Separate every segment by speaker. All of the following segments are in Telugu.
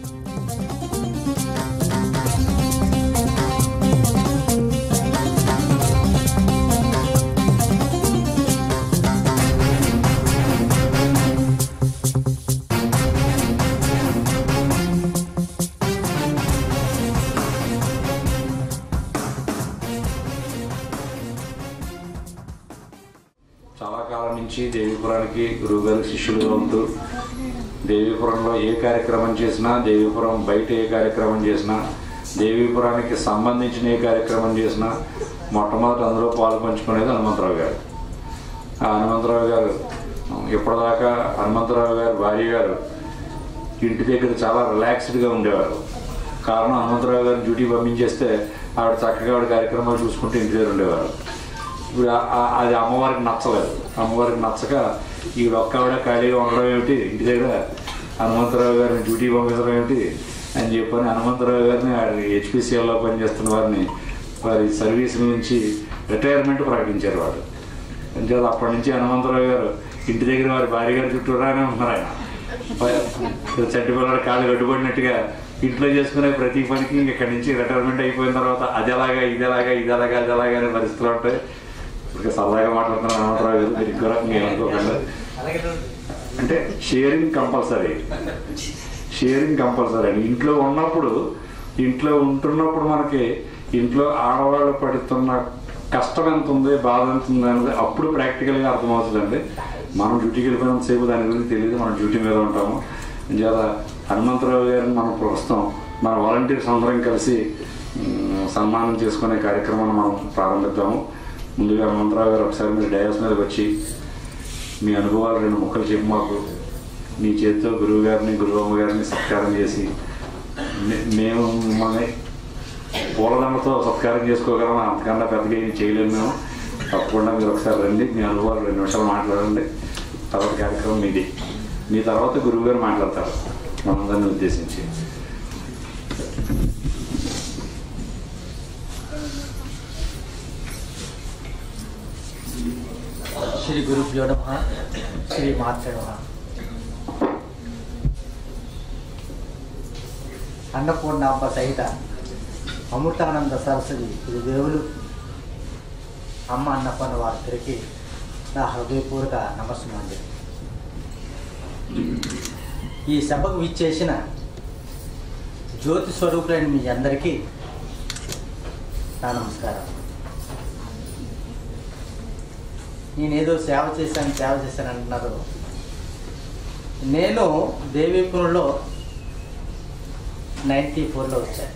Speaker 1: చాలా కాలం నుంచి దేవీపురానికి గురువుగారి శిష్యులుగా ఉంటూ దేవీపురంలో ఏ కార్యక్రమం చేసినా దేవీపురం బయట ఏ కార్యక్రమం చేసినా దేవీపురానికి సంబంధించిన ఏ కార్యక్రమం చేసినా మొట్టమొదటి అందులో పాలు పంచుకునేది హనుమంతరావు గారు ఆ హనుమంతరావు గారు ఇప్పటిదాకా హనుమంతరావు గారు భార్య గారు ఇంటి దగ్గర చాలా రిలాక్స్డ్గా ఉండేవారు కారణం హనుమంతరావు గారిని డ్యూటీ పంపించేస్తే ఆవిడ చక్కగా ఆవిడ కార్యక్రమాలు చూసుకుంటూ ఇంటి దగ్గర ఉండేవారు ఇప్పుడు ఆ- ఆ- అది అమ్మవారికి నచ్చలేదు అమ్మవారికి నచ్చక ఈ ఒక్క ఆవిడ ఖాళీగా ఉండడం ఏమిటి ఇంటి దగ్గర హనుమంతరావు గారిని డ్యూటీ పంపించడం ఏమిటి అని చెప్పని హనుమంతరావు గారిని హెచ్పిసిఎల్లో పనిచేస్తున్న వారిని వారి సర్వీస్ నుంచి రిటైర్మెంట్ ప్రకటించారు వారు అంచేత అప్పటి నుంచి హనుమంతరావు గారు ఇంటి దగ్గర వారి భార్య గారి చుట్టూరానే ఉన్నారు ఆయన చట్టి పిల్లలు కాళ్ళు గడ్డుపడినట్టుగా ఇంట్లో చేసుకునే ప్రతి పనికి ఇంక ఇక్కడి నుంచి రిటైర్మెంట్ అయిపోయిన తర్వాత అది ఎలాగా ఇది ఎలాగా ఇది ఎలాగా అది ఎలాగా అనే పరిస్థితులు ఉంటాయి ఇప్పుడు సరదాగా మాట్లాడుతున్నారు హనుమంతరావు గారు మీరు ఇంకో రకంగా ఏమనుకోకుండా అంటే షేరింగ్ కంపల్సరీ షేరింగ్ కంపల్సరీ అండి ఇంట్లో ఉన్నప్పుడు ఇంట్లో ఉంటున్నప్పుడు మనకి ఇంట్లో ఆడవాళ్ళు పడుతున్న కష్టం ఎంత ఉంది బాధ ఎంత ఉంది అనేది అప్పుడు ప్రాక్టికల్గా అర్థమవుతుందండి మనం డ్యూటీకి వెళ్ళిపోయినంత సేపు దాని గురించి తెలియదు మనం డ్యూటీ మీద ఉంటాము చేత హనుమంతరావు గారిని మనం ప్రస్తుతం మన వాలంటీర్స్ అందరం కలిసి మ్, సన్మానం చేసుకునే కార్యక్రమాన్ని మనం ప్రారంభిద్దాము ముందుగా హనుమంతరావు గారు ఒకసారి మీరు డయాస్ మీదకి వచ్చి మీ అనుభవాలు రెండు ముక్కలు చెప్పు మాకు మీ చేతితో గురువు గారిని గురువమ్మ గారిని సత్కారం చేసి మే- మేము మిమ్మల్ని పూలదండతో సత్కారం చేసుకోగలం అంతకన్నా పెద్దగా ఏం చేయలేము మేము తప్పకుండా మీరు ఒకసారి రండి మీ అనుభవాలు రెండు నిమిషాలు మాట్లాడండి తర్వాత కార్యక్రమం మీది మీ తర్వాత గురువు గారు మాట్లాడతారు మనందరిని ఉద్దేశించి
Speaker 2: శ్రీ గురుభ్యో నమ శ్రీ మాత్రే నమ అన్నపూర్ణాంబ సహిత అమృతానంద సరస్వతి ఇది దేవులు అమ్మ అన్నపూర్ణ వారిద్దరికి నా హృదయపూర్వక నమస్సుమంది ఈ సభకు విచ్చేసిన జ్యోతి స్వరూపులైన మీ అందరికీ నా నమస్కారం నేనేదో సేవ చేశాను సేవ చేశాను అంటున్నారు నేను దేవీపురంలో నైంటీ ఫోర్లో వచ్చాను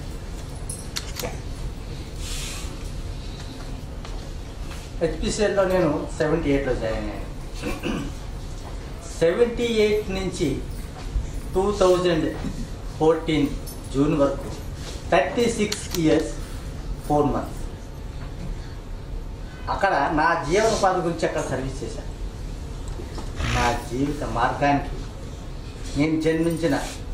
Speaker 2: హెచ్పిసిఎల్లో నేను సెవెంటీ ఎయిట్లో జాయిన్ అయ్యాను సెవెంటీ ఎయిట్ నుంచి టూ థౌజండ్ ఫోర్టీన్ జూన్ వరకు thirty six years four months అక్కడ నా జీవనోపాధి గురించి అక్కడ సర్వీస్ చేశాను నా జీవిత మార్గానికి నేను జన్మించిన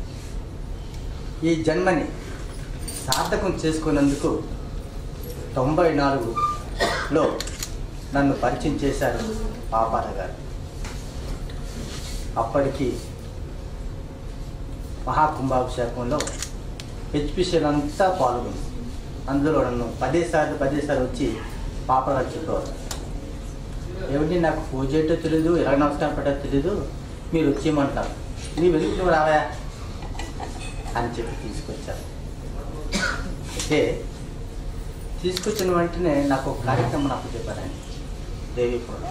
Speaker 2: ఈ జన్మని సార్థకం చేసుకున్నందుకు తొంభై నాలుగులో నన్ను పరిచయం చేశారు పాపాల గారు అప్పటికి మహాకుంభాభిషేకంలో హెచ్పిసిఎల్ అంతా పాల్గొంది అందులో నన్ను పదేసార్లు పదేసార్లు వచ్చి పాపగా చెప్పేవారు ఏమిటి నాకు పూజ ఏంటో తెలీదు ఎలా నమస్కారం పెట్టో తెలీదు మీరు వచ్చేయమంటారు నీ వెలుగు నువ్వు రావా అని చెప్పి తీసుకొచ్చారు అయితే తీసుకొచ్చిన వెంటనే నాకు ఒక కార్యక్రమం నాకు చెప్పారండి దేవీపురం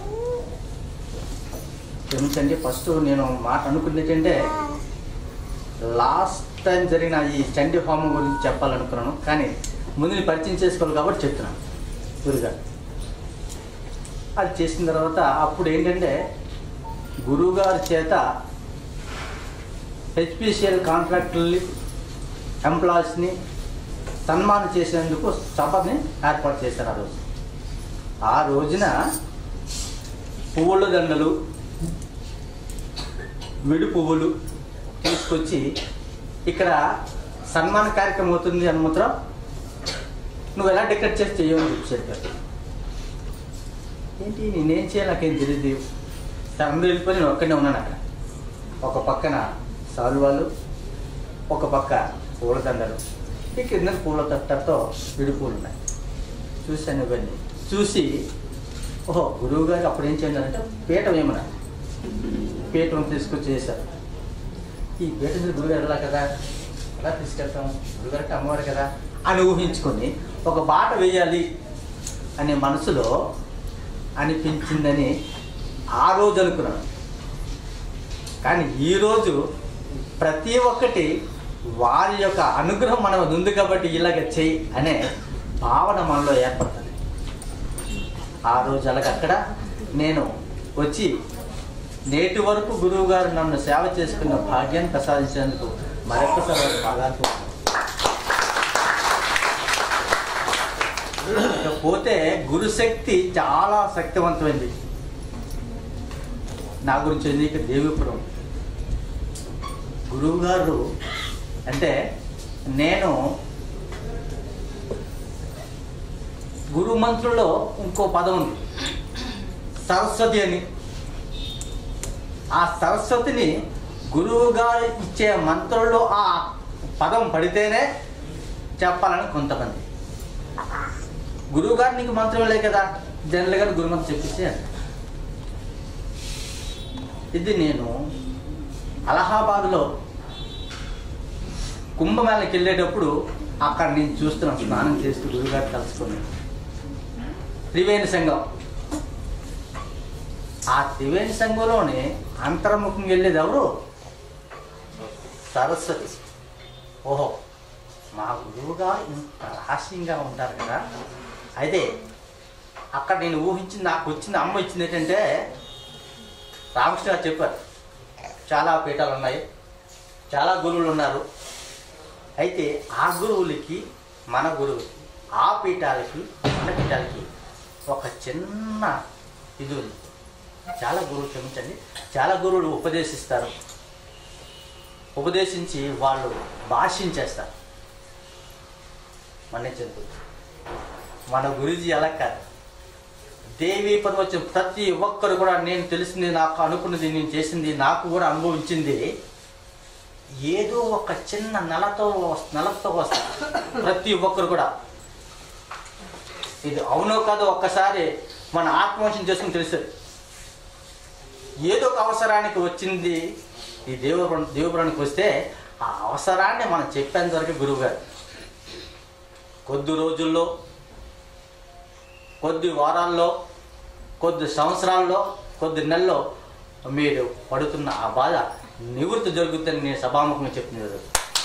Speaker 2: క్షమించండి ఫస్ట్ నేను మాట అనుకున్నది ఏంటంటే లాస్ట్ టైం జరిగిన ఈ చండీ హోమం గురించి చెప్పాలనుకున్నాను కానీ ముందు నేను పరిచయం చేసుకోవాలి కాబట్టి చెప్తున్నాను గురుగారు అది చేసిన తర్వాత అప్పుడు ఏంటంటే గురువుగారి చేత హెచ్పిసిఎల్ కాంట్రాక్టర్ని ఎంప్లాయీస్ని సన్మానం చేసేందుకు సభని ఏర్పాటు చేశారు ఆ రోజు ఆ రోజున పువ్వుల దండలు విడి పువ్వులు తీసుకొచ్చి ఇక్కడ సన్మాన కార్యక్రమం అవుతుంది హనుమంతరావు నువ్వు ఎలా డెకరేట్ చేసి చెయ్యమని చెప్పి చెప్పారు ఏంటి నేనేం చేయాలి నాకేం తెలియదు అందరూ వెళ్ళిపోయి నేను ఒక్కనే ఉన్నాను అక్కడ ఒక పక్కన సాల్వాలు ఒక పక్క పూలదండలు ఈ కింద పూల తట్టతో విడి పూలు ఉన్నాయి చూశాను ఇవన్నీ చూసి ఓహో గురువు గారు అప్పుడు ఏం చేయాలంటే పీట వేయమన్నారు పీటను తీసుకొచ్చి చేశారు ఈ పీట మీద గురుగారు ఎలా కదా ఎలా తీసుకెళ్తాం గురుగారికి అమ్మవారు కదా అని ఊహించుకొని ఒక బాట వేయాలి అనే మనసులో అనిపించిందని ఆ రోజు అనుకున్నాను కానీ ఈరోజు ప్రతి ఒక్కటి వారి యొక్క అనుగ్రహం మనం ఉంది కాబట్టి ఇలాగ చెయ్యి అనే భావన మనలో ఏర్పడుతుంది ఆ రోజు అలాగక్కడ నేను వచ్చి నేటి వరకు గురువు గారు నన్ను సేవ చేసుకున్న భాగ్యాన్ని ప్రసాదించినందుకు మరొకసారి వారి పాదాలకు పోతే గురుశక్తి చాలా శక్తివంతమైంది నా గురించి ఎన్నిక దేవిపురం గురువు గారు అంటే నేను గురు మంత్రుల్లో ఇంకో పదం ఉంది సరస్వతి అని ఆ సరస్వతిని గురువు గారు ఇచ్చే మంత్రంలో ఆ పదం పడితేనే చెప్పాలని కొంతమంది గురువు గారు నీకు మంత్రం లే కదా జనరల్గా గురుమంత్రం చెప్పించి అంటారు. ఇది నేను అలహాబాద్లో కుంభమేళకి వెళ్ళేటప్పుడు అక్కడ నేను చూస్తున్నాను స్నానం చేస్తూ గురుగారు కలుసుకున్నాను త్రివేణి సంఘం ఆ త్రివేణి సంఘంలోనే అంతర్ముఖం వెళ్ళేది ఎవరు సరస్వతి ఓహో మా గురువుగా ఇంత రహస్యంగా ఉంటారు కదా అయితే అక్కడ నేను ఊహించింది నాకు వచ్చింది అమ్మ ఇచ్చింది ఏంటంటే రామకృష్ణ గారు చెప్పారు చాలా పీఠాలు ఉన్నాయి చాలా గురువులు ఉన్నారు అయితే ఆ గురువులకి మన గురువు ఆ పీఠాలకి మన పీఠాలకి ఒక చిన్న ఇది ఉంది చాలా గురువులు క్షమించండి చాలా గురువులు ఉపదేశిస్తారు ఉపదేశించి వాళ్ళు భాషించేస్తారు మన్నించదు మన గురుజీ అలా కాదు దేవీ పదం వచ్చిన ప్రతి ఒక్కరు కూడా నేను తెలిసింది నాకు అనుకున్నది నేను చేసింది నాకు కూడా అనుభవించింది ఏదో ఒక చిన్న నెలతో నెలతో వస్తారు ప్రతి ఒక్కరు కూడా ఇది అవునో కాదో ఒక్కసారి మన ఆత్మవంశం చేసుకుని తెలుస్తుంది ఏదో ఒక అవసరానికి వచ్చింది ఈ దేవపురం దేవపురానికి వస్తే ఆ అవసరాన్ని మనం చెప్పేంత వరకు గురువు గారు కొద్ది రోజుల్లో కొద్ది వారాల్లో కొద్ది సంవత్సరాల్లో కొద్ది నెలల్లో మీరు పడుతున్న ఆ బాధ నివృత్తి జరుగుతుందని నేను సభాముఖంగా చెప్తున్నాను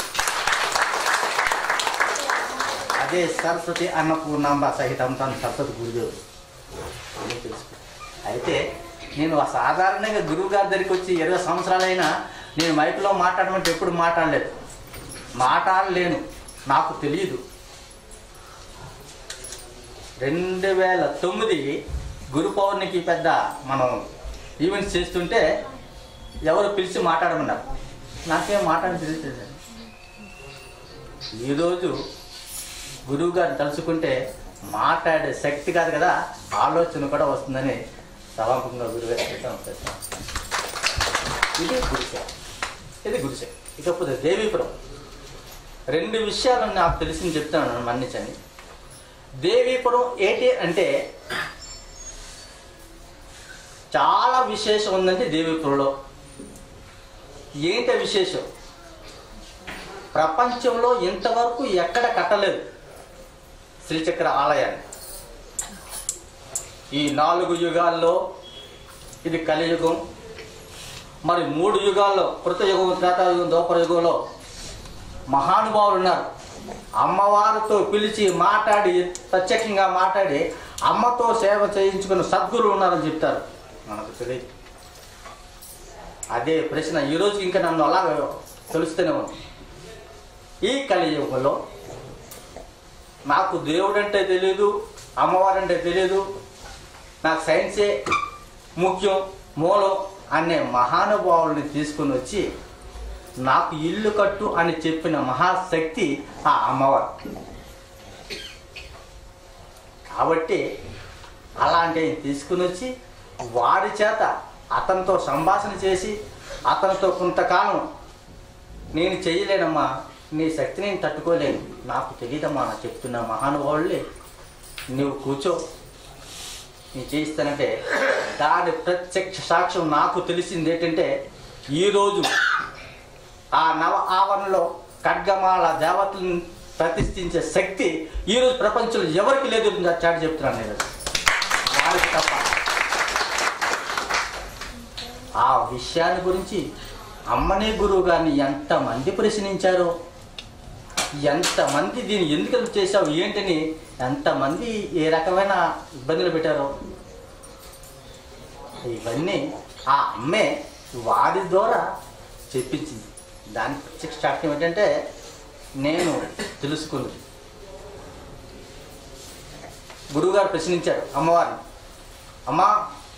Speaker 2: అదే సరస్వతి అన్నపూర్ణాంబ సహితం తన సరస్వతి గురుదేవుడు అని తెలుసుకో అయితే నేను ఆ సాధారణంగా గురువు గారి దగ్గరికి వచ్చి ఇరవై సంవత్సరాలైనా నేను మైక్లో మాట్లాడమంటే ఎప్పుడు మాట్లాడలేదు మాట్లాడలేను నాకు తెలియదు రెండు వేల తొమ్మిది గురు పౌర్ణికి పెద్ద మనం ఈవెంట్స్ చేస్తుంటే ఎవరు పిలిచి మాట్లాడమన్నారు నాకేం మాట్లాడి తెలియట్లేదు ఈరోజు గురువు గారిని తలుచుకుంటే మాట్లాడే శక్తి కాదు కదా ఆలోచన కూడా వస్తుందని సభాముఖంగా గురువు గారు చెప్పడం చేస్తాం. ఇది గురుసేవ ఇది గురుసేవ ఇకపోతే దేవీపురం రెండు విషయాలు నాకు తెలిసింది చెప్తాను నన్ను మన్నించండి దేవీపురం ఏంటి అంటే చాలా విశేషం ఉందంటే దేవీపురంలో ఏంటి ఆ విశేషం ప్రపంచంలో ఇంతవరకు ఎక్కడ కట్టలేదు శ్రీచక్ర ఆలయాన్ని ఈ నాలుగు యుగాల్లో ఇది కలియుగం మరి మూడు యుగాల్లో కృతయుగం త్రేతాయుగం దోపర యుగంలో మహానుభావులు ఉన్నారు అమ్మవారితో పిలిచి మాట్లాడి ప్రత్యేకంగా మాట్లాడి అమ్మతో సేవ చేయించుకున్న సద్గురులు ఉన్నారని చెప్తారు మనకు తెలియదు అదే ప్రశ్న ఈరోజు ఇంకా నన్ను అలా తెలుస్తూనే ఉంది ఈ కలియుగంలో నాకు దేవుడు అంటే తెలియదు అమ్మవారంటే తెలియదు నాకు సైన్సే ముఖ్యం మూలం అనే మహానుభావుల్ని తీసుకుని వచ్చి నాకు ఇల్లు కట్టు అని చెప్పిన మహాశక్తి ఆ అమ్మవారు కాబట్టి అలాంటి తీసుకుని వచ్చి వారి చేత అతనితో సంభాషణ చేసి అతనితో కొంతకాలం నేను చేయలేనమ్మా నీ శక్తి నేను తట్టుకోలేను నాకు తెలియదమ్మా నా చెప్తున్న మహానుభావులే నువ్వు కూర్చో నేను చేయిస్తానంటే దాని ప్రత్యక్ష సాక్ష్యం నాకు తెలిసింది ఏంటంటే ఈరోజు ఆ నవ ఆవరణలో ఖడ్గమాల దేవతలను ప్రతిష్ఠించే శక్తి ఈరోజు ప్రపంచంలో ఎవరికి లేదు చాటి చెప్తున్నాను నేను వారికి తప్ప ఆ విషయాన్ని గురించి అమ్మనే గురువు గారిని ఎంతమంది ప్రశ్నించారో ఎంతమంది దీన్ని ఎందుకు అలా చేశావు ఏంటని ఎంతమంది ఏ రకమైన ఇబ్బందులు పెట్టారో ఇవన్నీ ఆ అమ్మే వారి ద్వారా చెప్పించింది దాని ప్రత్యక్ష సాక్ష్యం ఏంటంటే నేను తెలుసుకున్నది గురువుగారు ప్రశ్నించారు అమ్మవారిని అమ్మా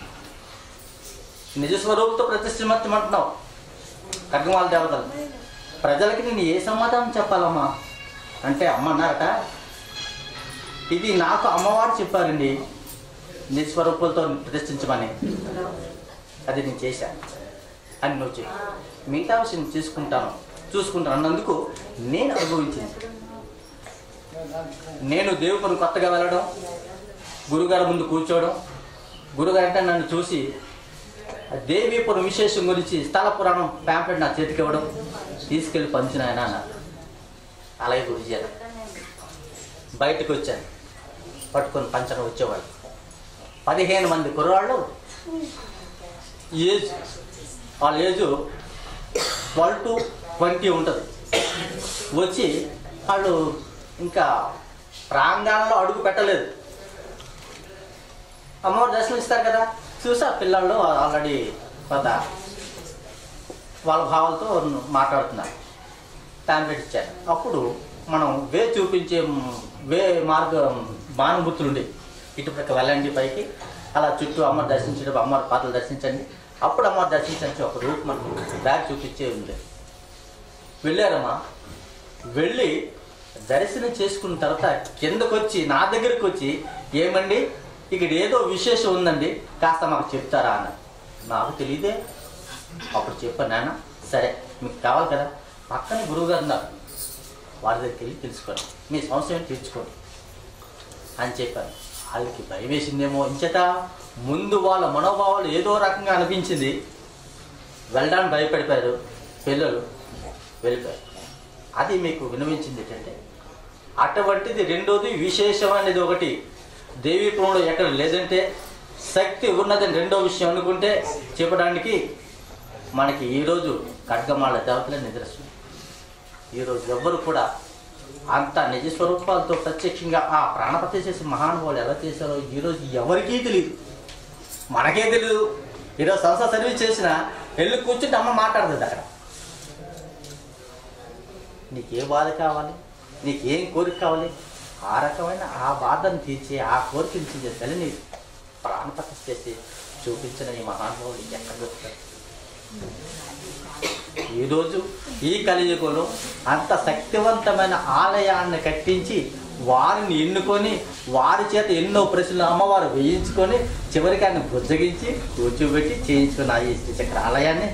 Speaker 2: నిజ స్వరూపంతో ప్రతిష్ఠించమంటున్నావు ఖడ్గమాల దేవతలు ప్రజలకి నేను ఏ సమాధానం చెప్పాలమ్మా అంటే అమ్మ అన్నారట ఇది నాకు అమ్మవారు చెప్పారండి నిజ స్వరూపాలతో ప్రతిష్ఠించమని అది నేను చేశాను అని నువ్వు చెప్పు మిగతా విషయం తీసుకుంటాను చూసుకుంటాను అన్నందుకు నేను అనుభవించింది నేను దేవుని కొత్తగా వెళ్ళడం గురుగారి ముందు కూర్చోవడం గురుగారు అంటే నన్ను చూసి ఆ దేవీపురం విశేషం గురించి స్థల పురాణం ప్యాంప్లెట్ నా చేతికి ఇవ్వడం తీసుకెళ్ళి పంచిన ఆయన అన్నారు అలాగే గురుజీ అని బయటకు వచ్చాను పట్టుకొని పంచడం వచ్చేవాళ్ళు పదిహేను మంది కుర్రాళ్ళు ఏజ్ వాళ్ళ ఏజ్ ట్వెల్వ్ టు ట్వంటీ ఉంటుంది వచ్చి వాళ్ళు ఇంకా ప్రాంగణంలో అడుగు పెట్టలేదు అమ్మవారు దర్శనం ఇస్తారు కదా చూసా పిల్లలు ఆల్రెడీ కొంత వాళ్ళ భావాలతో మాట్లాడుతున్నారు టాబ్లెట్ ఇచ్చారు అప్పుడు మనం వే చూపించే వే మార్గం బాణబుద్ధులుండి ఇటు ప్రక్క వెళ్ళండి పైకి అలా చుట్టూ అమ్మ దర్శించడం అమ్మవారి పాటలు దర్శించండి అప్పుడు అమ్మవారు దర్శించండి ఒక రూట్ మనకు బ్యాగ్ చూపించే ఉంది వెళ్ళారమ్మా వెళ్ళి దర్శనం చేసుకున్న తర్వాత కిందకు వచ్చి నా దగ్గరికి వచ్చి ఏమండి ఇక్కడ ఏదో విశేషం ఉందండి కాస్త మాకు చెప్తారా అన్న నాకు తెలియదే అప్పుడు చెప్పాను నాన్న సరే మీకు కావాలి కదా పక్కనే గురువుగారు ఉన్నారు వారి దగ్గరికి వెళ్ళి తెలుసుకోండి మీ సంశయం తీర్చుకోండి అని చెప్పాను వాళ్ళకి భయం వేసిందేమో ఇంచేత ముందు వాళ్ళ మనోభావాలు ఏదో రకంగా అనిపించింది వెళ్ళడానికి భయపడిపోయారు పిల్లలు వెళ్ళిపోయారు అది మీకు వినవించింది ఏంటంటే అటువంటిది రెండోది విశేషమైనది ఒకటి దేవీపురంలో ఎక్కడ లేదంటే శక్తి ఉన్నదని రెండో విషయం అనుకుంటే చెప్పడానికి మనకి ఈరోజు ఖడ్గమాల దేవతలే నిదర్శనం ఈరోజు ఎవ్వరు కూడా అంత నిజ స్వరూపాలతో ప్రత్యక్షంగా ఆ ప్రాణపత్య చేసి మహానుభావులు ఎలా చేశారో ఈరోజు ఎవరికీ తెలియదు మనకే తెలియదు ఈరోజు సంస్థ సర్వీస్ చేసిన వెళ్ళి కూర్చుంటే అమ్మ మాట్లాడుతుంది అక్కడ నీకే బాధ కావాలి నీకేం కోరిక కావాలి ఆ రకమైన ఆ బాధను తీర్చి ఆ కోరికను తీర్చే తల్లిని ప్రాణపత్య చేసి చూపించిన ఈ మహానుభావులు ఎక్కడ దొరుకుతారు ఈరోజు ఈ కలియుగంలో అంత శక్తివంతమైన ఆలయాన్ని కట్టించి వారిని ఎన్నుకొని వారి చేత ఎన్నో ప్రశ్నలు అమ్మవారు వేయించుకొని చివరికి ఆయన బుజ్జగించి కూర్చోబెట్టి చేయించుకున్న ఈ శ్రీచక్ర ఆలయాన్ని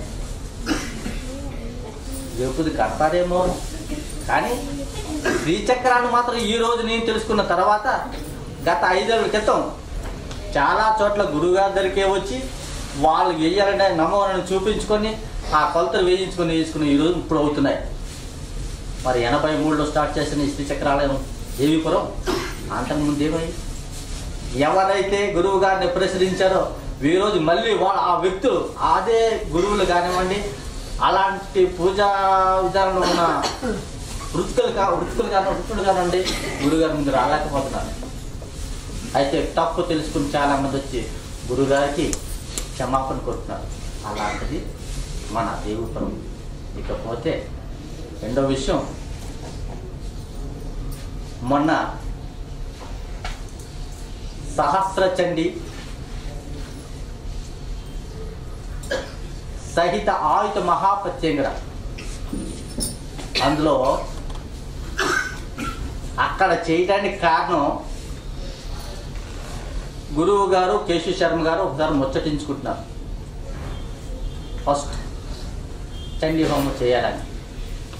Speaker 2: ఎప్పుడు కడతారేమో కానీ శ్రీచక్రాన్ని మాత్రం ఈ రోజు నేను తెలుసుకున్న తర్వాత గత ఐదేళ్ల క్రితం చాలా చోట్ల గురుగారి దగ్గరికే వచ్చి వాళ్ళు వేయాలనే నమ్మకాన్ని చూపించుకొని ఆ కొలతలు వేయించుకొని వేసుకుని ఈరోజు ఇప్పుడు అవుతున్నాయి మరి ఎనభై మూడులో స్టార్ట్ చేసిన ఈ శ్రీచక్రాలయం దేవీపురం అంతకుముందు ఏమై ఎవరైతే గురువు గారిని ప్రశ్నించారో ఈరోజు మళ్ళీ వా- ఆ వ్యక్తులు అదే గురువులు కానివ్వండి అలాంటి పూజా విధానంలో ఉన్న వృత్తులు కా వృత్తులు కాని వృత్తులు కానివ్వండి గురుగారి ముందు రాలేకపోతున్నారు అయితే తప్పు తెలుసుకుని చాలా మంది వచ్చి గురుగారికి క్షమాపణ కోరుతున్నారు అలాంటిది మన దేవుపురం ఇకపోతే రెండో విషయం మొన్న సహస్ర చండి సహిత ఆయుధ మహాపత్యంగర అందులో అక్కడ చేయడానికి కారణం గురువు గారు కేశవ శర్మ గారు ఒకసారి ముచ్చటించుకుంటున్నారు ఫస్ట్ చండీ హోమం చేయాలని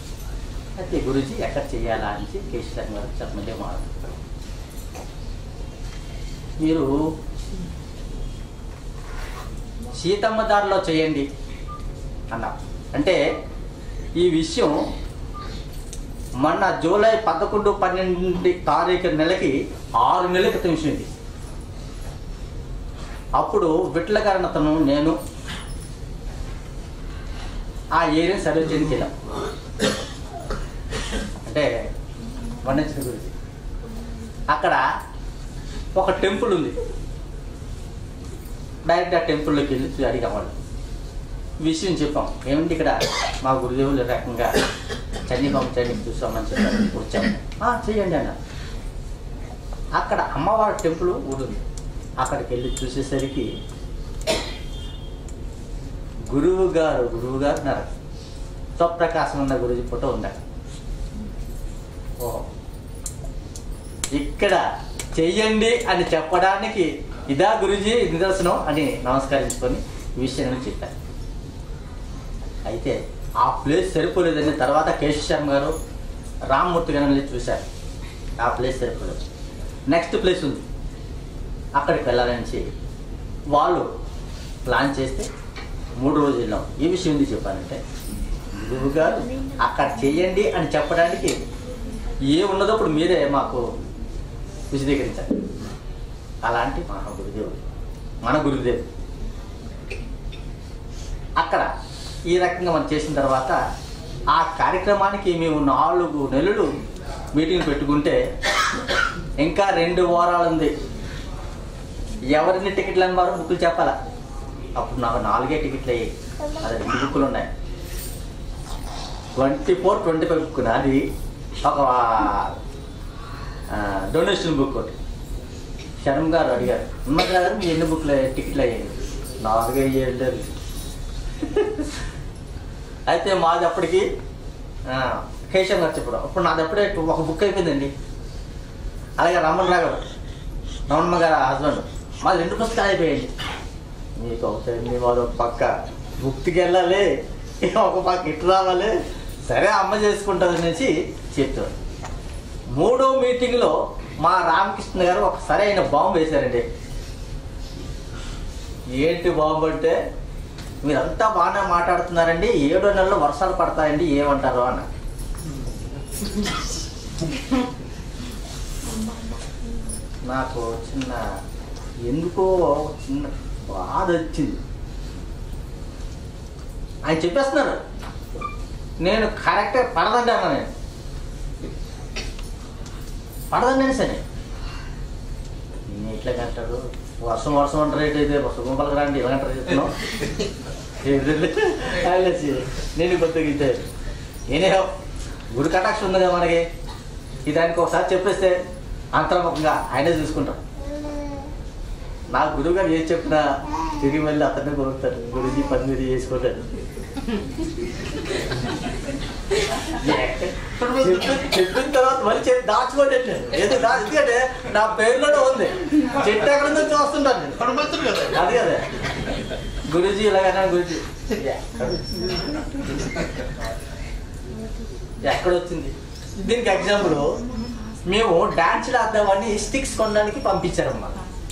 Speaker 2: అయితే గురుజీ ఎక్కడ చేయాలా అని కేశవ్ గారు చెప్పమని మాట మీరు సీతమ్మ దారిలో చేయండి అన్నా అంటే ఈ విషయం మొన్న జూలై పదకొండు పన్నెండు తారీఖు నెలకి ఆరు నెలల క్రితం విషయం ఇది అప్పుడు విట్ల గారిని అతను నేను ఆ ఏరియా సర్వే చేయడానికి వెళ్ళాం అంటే వర్ణించిన గురించి అక్కడ ఒక టెంపుల్ ఉంది డైరెక్ట్ ఆ టెంపుల్లోకి వెళ్ళి అడిగాం వాళ్ళు విషయం చెప్పాం ఏమిటి ఇక్కడ మా గురుదేవులు ఈ రకంగా చండీబాబు చండీ చూసామని చెప్పారు వచ్చాము "ఆ, చెయ్యండి అన్న అక్కడ అమ్మవారి టెంపుల్ ఊరుంది అక్కడికి వెళ్ళి చూసేసరికి గురువు గారు గురువు గారు ఉన్నారు స్వప్రకాశం ఉన్న గురుజీ ఫోటో ఉంది అక్కడ. ఓహో ఇక్కడ చెయ్యండి అని చెప్పడానికి ఇదా గురుజీ నిదర్శనం అని నమస్కరించుకొని ఈ విషయాన్ని చెప్పారు అయితే ఆ ప్లేస్ సరిపోలేదని తర్వాత కేశవ శర్మ గారు రామ్మూర్తి గారు వెళ్ళి చూశారు ఆ ప్లేస్ సరిపోలేదు నెక్స్ట్ ప్లేస్ ఉంది అక్కడికి వెళ్ళాలని వాళ్ళు ప్లాన్ చేస్తే మూడు రోజులు వెళ్ళాం ఈ విషయం ఎందుకు చెప్పానంటే గురువు గారు అక్కడ చేయండి అని చెప్పడానికి ఏ ఉన్నదో ఇప్పుడు మీరే మాకు విశదీకరించాలి అలాంటి మహా గురుదేవుడు మన గురుదేవుడు అక్కడ ఈ రకంగా మనం చేసిన తర్వాత ఆ కార్యక్రమానికి మేము నాలుగు నెలలు మీటింగ్ పెట్టుకుంటే ఇంకా రెండు వారాలు ఉంది ఎవరిని టికెట్లు అమ్మారో బుక్కులు చెప్పాలా అప్పుడు నాకు నాలుగే టికెట్లు అయ్యాయి అది రెండు బుక్కులు ఉన్నాయి twenty four twenty five book నాది ఒక డొనేషన్ బుక్ ఒకటి శర్మ గారు అడిగారు ఉన్నది గారు మీ ఎన్ని బుక్లు టికెట్లు అయ్యాయి నాలుగే అయ్యారు అయితే మాది అప్పటికి ఆ, కేశవ్ గారు చెప్పడం అప్పుడు నాది అప్పుడే ఒక బుక్ అయిపోయిందండి అలాగే రమణ రాఘవ్ రమణమ్మ గారు హస్బెండ్ మాది రెండు పుస్తకాలు అయిపోయాయండి మీకు ఒకటి మాది ఒక పక్క బుక్తికి వెళ్ళాలి ఒక పక్క ఇటు రావాలి సరే అమ్మ చేసుకుంటుంది అనేసి చెప్తారు మూడో మీటింగ్లో మా రామకృష్ణ గారు ఒక సరైన బాంబు వేశారండి ఏంటి బాంబు అంటే మీరంతా బాగానే మాట్లాడుతున్నారండి ఏడో నెలలో వర్షాలు పడతాయండి ఏమంటారు అన్న నాకు చిన్న ఎందుకో చిన్న బాధ వచ్చింది ఆయన చెప్పేస్తున్నారు నేను కరెక్ట్గా పడదండి అన్నా నేను పడదండి సరే నేను ఎట్లా కంటాడు వర్షం వర్షం అంటారు ఏంటైతే వర్షం పలకరండి ఇలాంటారు చెప్తున్నావు అనేసి నేను కొత్తగితే నేనే గురు కటాక్ష ఉంది కదా మనకి ఈ దానికి ఒకసారి చెప్పేస్తే అంతర్ముఖంగా ఆయనే చూసుకుంటాం నా గురువు గారు ఏం చెప్పినా తిరిగి వెళ్ళి అతన్ని కొనుక్తాడు గురుజీ పని మీద చేసుకుంటాడు చెప్పి- చెప్పిన తర్వాత మళ్ళీ చెప్పి దాచుకోండి ఏదో దాచి ఎందుకంటే నా పేరులోనే ఉంది చెట్టు ఎక్కడ ఉందో చూస్తుంటాను నేను
Speaker 3: పడమతులు కదా
Speaker 2: అది కదా గురుజీ ఇలాగన్నా గురుజీ ఎక్కడ వచ్చింది దీనికి ఎగ్జాంపుల్ మేము డాన్స్లు ఆద్దామని స్టిక్స్ కొనడానికి పంపించారమ్మా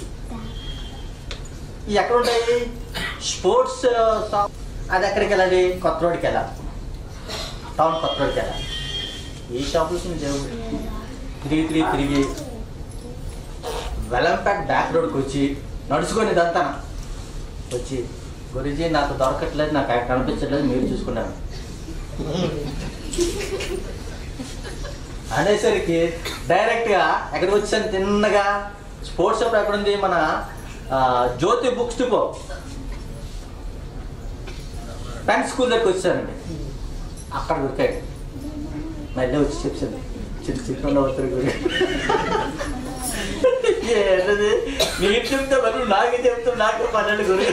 Speaker 2: ఇవి ఎక్కడ ఉంటాయి స్పోర్ట్స్ షాప్ అది ఎక్కడికి వెళ్ళాలి కొత్త రోడ్కి వెళ్ళాలి టౌన్ కొత్త రోడ్కి వెళ్ళాలి ఈ షాపులకి నేను లేవు. తిరిగి తిరిగి తిరిగి వెలంపేట బ్యాక్ రోడ్కి వచ్చి నడుచుకొని ఇదంతా వచ్చి గురుజీ నాకు దొరకట్లేదు నాకు ఎక్కడ కనిపించట్లేదు మీరు చూసుకున్నాను అనేసరికి డైరెక్ట్గా ఎక్కడికి వచ్చాను తిన్నగా స్పోర్ట్స్ షాప్ ఎక్కడుంది మన ఆ, Jyothi books depot pen school దగ్గరికి వచ్చానండి అక్కడ దొరికాడు మళ్ళీ వచ్చి చెప్పాను చిన్న చిన్న అవుతారు గురి ఏంటది నీకు చెప్తే మరి నాకే చెప్తా నాకే పన్నెండు గురి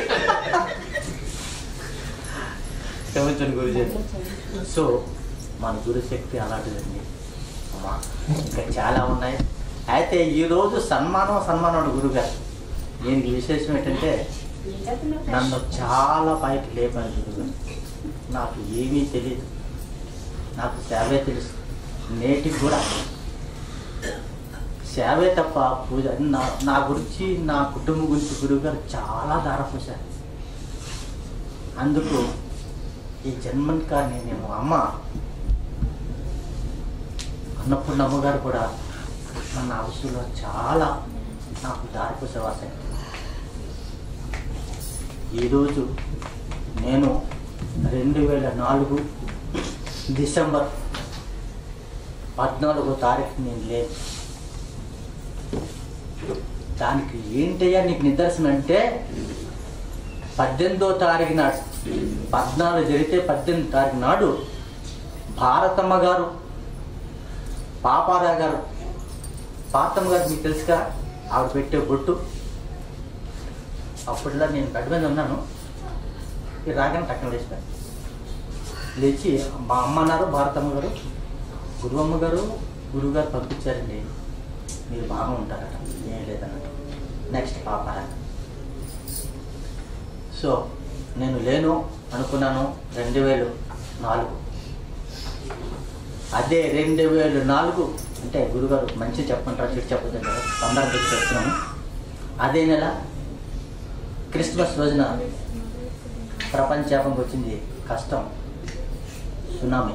Speaker 2: క్షమించండి గురుజీ సో మన గురుశక్తి అలాంటిదండి అమ్మా ఇంకా చాలా ఉన్నాయి అయితే ఈరోజు సన్మానం సన్మానం గురుగారు దీనికి విశేషం ఏంటంటే నన్ను చాలా పైకి లేపాను గురుగారు నాకు ఏమీ తెలియదు నాకు సేవే తెలుసు నేటికి కూడా సేవే తప్ప పూజ నా నా గురించి నా కుటుంబం గురించి గురువు గారు చాలా దారపోశారు అందుకు ఈ జన్మన్ కానీ నేను అమ్మ అన్నప్పుడు అమ్మగారు కూడా మన అవసరంలో చాలా నాకు దారిపోసేవాసాయి ఈరోజు నేను రెండు వేల నాలుగు డిసెంబర్ పద్నాలుగో తారీఖు నేను లేదు దానికి ఏంటయ్యా నీకు నిదర్శనం అంటే పద్దెనిమిదో తారీఖు నాడు పద్నాలుగు జరిగితే పద్దెనిమిది తారీఖు నాడు భారతమ్మ గారు పాపారా గారు పాతమ్మ గారు మీకు తెలుసుగా ఆవిడ పెట్టే బొట్టు అప్పుడులా నేను బెడ్ మీద ఉన్నాను ఈ రాగానే టక్కన లేచిపోయాను లేచి మా అమ్మ అన్నారు భారతమ్మ గారు గురువమ్మ గారు గురువు గారు పంపించారండి మీరు బాగా ఉంటారట ఏం లేదన్నట్టు నెక్స్ట్ పాపారా సో నేను లేను అనుకున్నాను రెండు వేలు నాలుగు అదే రెండు వేలు నాలుగు అంటే గురుగారు మంచి చెప్పంటారు చెడు చెప్పొద్దు కదా తొందరగా గుర్తు చెప్తున్నాను అదే నెల క్రిస్మస్ రోజున ప్రపంచవ్యాపంగా వచ్చింది కష్టం సునామీ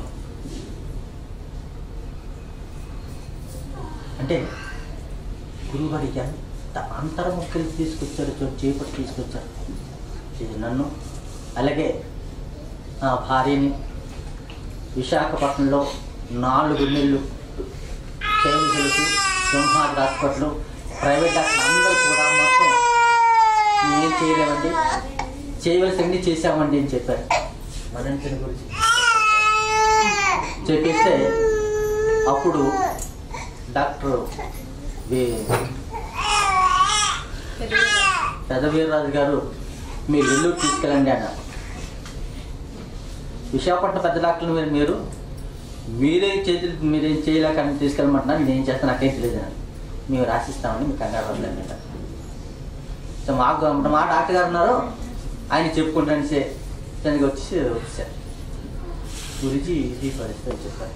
Speaker 2: అంటే గురువుగారు ఎంత అంతర్ముఖులు తీసుకొచ్చారు చూ చేపట్టి తీసుకొచ్చారు ఇది నన్ను అలాగే నా భార్యని విశాఖపట్నంలో నాలుగు నెలలు సేవలు తెలుసు సింహాద్రి హాస్పిటల్ ప్రైవేట్ డాక్టర్ అందరూ కూడా మొత్తం ఏం చేయలేమండి చేయవలసింది చేసామండి అని చెప్పారు మరణించిన గురించి చెప్పేస్తే అప్పుడు డాక్టర్ వి- పెదవీర్రాజు గారు మీరు నెల్లూరు తీసుకెళ్ళండి అన్నారు విశాఖపట్నం పెద్ద డాక్టర్లు మీరు మీరు మీరే చేతులు మీరేం చేయలేక అని తీసుకెళ్ళమంటున్నారు నేను చేస్తాను నాకేం తెలియదు అని మేము రాసిస్తామని మీకు కంగారు పడలేదు అన్నమాట. సో మాకు మా డాక్టర్ గారు ఉన్నారు ఆయన చెప్పుకుంటాను సే దానికి వచ్చి వచ్చారు గురించి ఇది పరిస్థితి అని చెప్పారు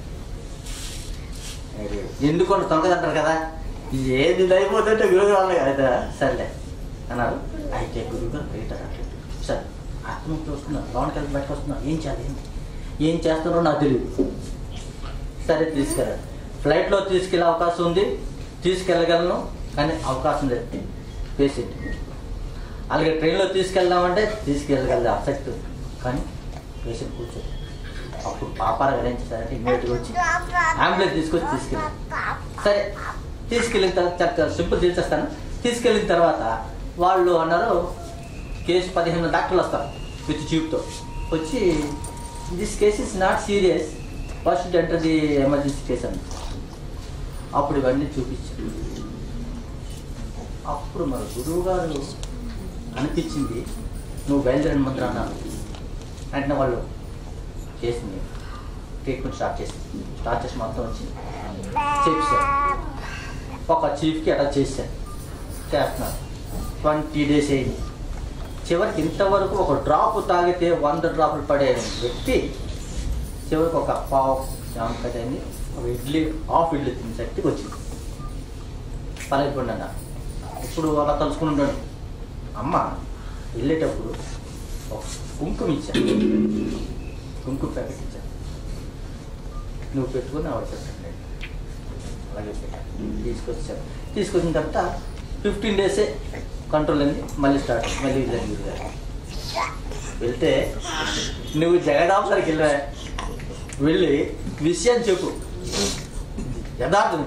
Speaker 2: అరే, ఎందుకు అంత తొంగదంటారు కదా ఇది ఏది అయిపోతుంటే గురువు వాళ్ళే కదా సర్లే అన్నారు అయితే గురువు గారు బయట రావట్లేదు సరే అతను చూస్తున్నారు లోనికి వెళ్ళి బయటకు వస్తున్నారు ఏం చేయాలి ఏంటి? ఏం చేస్తున్నారో నాకు తెలియదు సరే తీసుకెళ్ళాలి ఫ్లైట్లో తీసుకెళ్ళే అవకాశం ఉంది తీసుకెళ్ళగలను కానీ అవకాశం లేదు పేషెంట్ అలాగే ట్రైన్లో తీసుకెళ్దామంటే తీసుకెళ్ళగలదు ఆసక్తి ఉంది. కానీ పేషెంట్ కూర్చోదు అప్పుడు పాపార గారు ఏం చేశారంటే ఇమీడియట్గా వచ్చి అంబులెన్స్ తీసుకొచ్చి తీసుకెళ్ళారు సరే తీసుకెళ్ళిన తర్వాత చక్కగా సింపుల్ తీసేస్తాను తీసుకెళ్ళిన తర్వాత వాళ్ళు అన్నారు కేసు పదిహేను డాక్టర్లు వస్తారు విత్ ట్యూబ్తో వచ్చి this case is not serious first enter the emergency case అని అప్పుడు ఇవన్నీ చూపించారు అప్పుడు మన గురువు గారు అనిపించింది నువ్వు బయలుదేరిన మంత్ర అన్నారు అంటే వాళ్ళు చేసింది ట్రీట్మెంట్ స్టార్ట్ చేసింది స్టార్ట్ చేసి మొత్తం వచ్చింది చెప్పారు ఒక చీఫ్కి అలా చేశారు చేస్తున్నారు ట్వంటీ డేస్ అయింది చివరికి ఇంతవరకు ఒక డ్రాప్ తాగితే వంద డ్రాపులు పడే వ్యక్తి చివరికి ఒక పావు జామకాయ అయింది ఒక ఇడ్లీ హాఫ్ ఇడ్లీ తిన్న శక్తికి వచ్చింది పలకపోండి అన్న ఇప్పుడు అలా తలుచుకుని ఉంటాడు అమ్మ వెళ్ళేటప్పుడు ఒక కుంకుమ ఇచ్చాను కుంకుమ ప్యాకెట్ ఇచ్చాను నువ్వు పెట్టుకుని ఆవిడ పెట్టండి అలాగే పెట్టాను తీసుకొచ్చాను తీసుకొచ్చిన తర్వాత ఫిఫ్టీన్ డేసే కంట్రోల్ అయింది మళ్ళీ స్టార్ట్ మళ్ళీ జరిగింది వెళ్తే నువ్వు జగదాంసరికి వెళ్ళా వెళ్ళి విషయం చెప్పు యథార్థం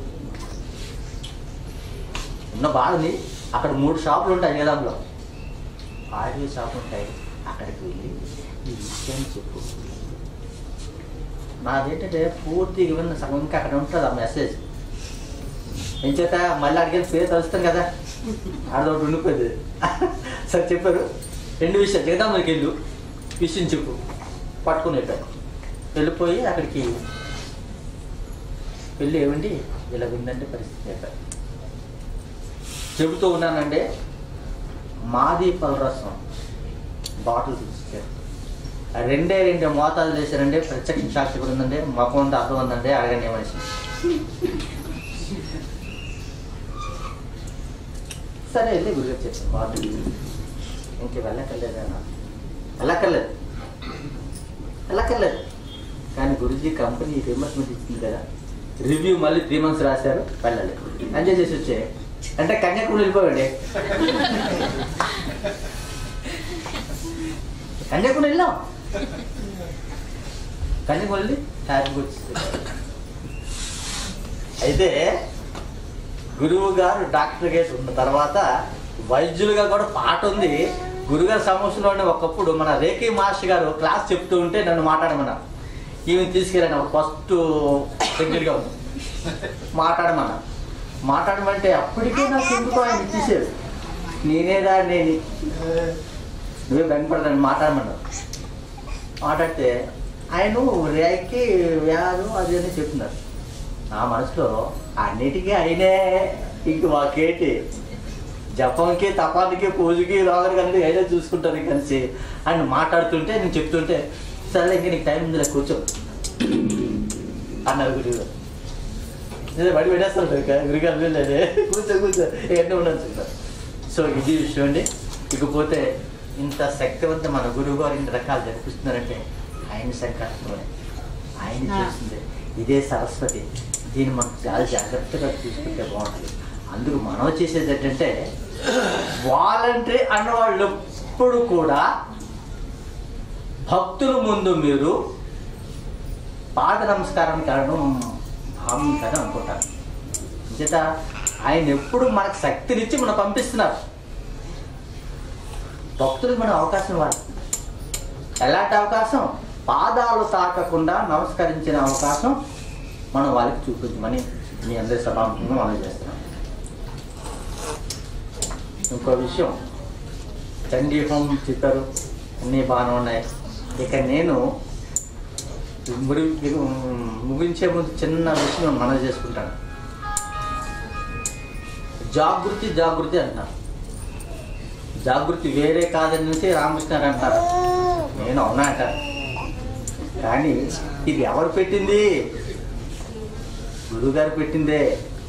Speaker 2: ఉన్న బాధని అక్కడ మూడు షాపులు ఉంటాయి జగదాంలో ఆడియో షాపులు ఉంటాయి అక్కడికి వెళ్ళి ఈ విషయాన్ని చెప్పు నాదేంటంటే పూర్తిగా విన్న సగం ఇంకా అక్కడ ఉంటుంది ఆ మెసేజ్ ఏం చేత మళ్ళీ అడిగిన పేరు తలుస్తాం కదా ఆడదొకటి ఉండిపోయింది సరే చెప్పారు రెండు విషయాలు జగదాంలోకి వెళ్ళు విషయం చెప్పు పట్టుకుని వెళ్ళాను వెళ్ళిపోయి అక్కడికి వెళ్ళి ఏమండి ఇలా ఉందంటే పరిస్థితి చెప్పారు చెబుతూ ఉన్నానంటే మాది పలరసం బాటిల్ తీసుకొచ్చారు రెండే రెండు మోతాదు చేశారంటే ప్రత్యక్ష సాక్షి కూడా ఉందండి మొఖం ఉంటే అర్థం ఉందండి అడగండి మనిషి సరే వెళ్ళి గురుగారు చెప్పాను వాటి ఇంక వెళ్ళక్కర్లేదన్నా వెళ్ళక్కర్లేదు వెళ్ళక్కర్లేదు కానీ గురుజీ కంపెనీ రిమర్స్మెంట్ ఇచ్చింది కదా రివ్యూ మళ్ళీ త్రీ మంత్స్ రాశారు వెళ్ళాలి ఎంజాయ్ చేసి వచ్చే అంటే కన్యాకుమారి వెళ్ళిపోయాడే కన్యాకుమారి వెళ్ళాం కన్యాకుమారి వెళ్ళి హ్యాపీగా వచ్చింది అయితే గురువు గారు డాక్టర్ గేట్ ఉన్న తర్వాత వైద్యులుగా కూడా పాట ఉంది గురుగారి సమస్యలోనే ఒకప్పుడు మన రేఖీ మాస్టర్ గారు క్లాస్ చెప్తూ ఉంటే నన్ను మాట్లాడమన్నారు ఈమె తీసుకెళ్ళాను ఫస్ట్ దగ్గరగా ఉంది మాట్లాడమన్నా మాట్లాడమంటే అప్పటికే నాకు ఎందుకో ఆయన ఇచ్చేసాడు నేనేదా నేను నువ్వే బెంగపడదని మాట్లాడమన్నావు మాట్లాడితే ఆయన రేఖకి వ్యాధు అది అని చెప్తున్నారు నా మనసులో అన్నిటికీ అయినే ఇంక మాకేంటి జపంకి తపానికి పూజకి రాగరికి అన్ని అయినా చూసుకుంటారు కలిసి ఆయన మాట్లాడుతుంటే నేను చెప్తుంటే సరే ఇంక నీకు టైం ఉందిలే కూర్చో అన్నారు గురువు గారు నేను బడి పెట్టేస్తాను గురుగారు వెళ్ళేది కూర్చో కూర్చో ఇవన్నీ ఉండదు సార్ సో ఇది విషయం అండి ఇకపోతే ఇంత శక్తివంతం మన గురువు గారు ఇన్ని రకాలు జరిపిస్తున్నారంటే ఆయన సంకల్పమే ఆయన చేస్తుంది ఇదే సరస్వతి దీన్ని మనం చాలా జాగ్రత్తగా చూసుకుంటే బాగుంటుంది అందుకు మనం చేసేది ఏంటంటే వాలంటరీ అన్నవాళ్ళు ఎప్పుడు కూడా భక్తుల ముందు మీరు పాద నమస్కారం కారణం భావించాలని అనుకుంటారు చేత ఆయన ఎప్పుడు మనకు శక్తినిచ్చి మనం పంపిస్తున్నారు భక్తులకు మనం అవకాశం ఇవ్వాలి ఎలాంటి అవకాశం పాదాలు తాకకుండా నమస్కరించిన అవకాశం మనం వాళ్ళకి చూపించమని మీ అందరి సభాముఖంగా మనం చేస్తున్నాం ఇంకో విషయం చండీ హోం చిత్తరు అన్నీ బాగానే ఉన్నాయి ఇక నేను ముడి ముగించే ముందు చిన్న విషయం మనం చేసుకుంటాను జాగృతి జాగృతి అంటున్నారు జాగృతి వేరే కాదనేసి రామకృష్ణ గారు అంటారు నేను అవునా అంటాను కానీ ఇది ఎవరు పెట్టింది గురుగారు పెట్టిందే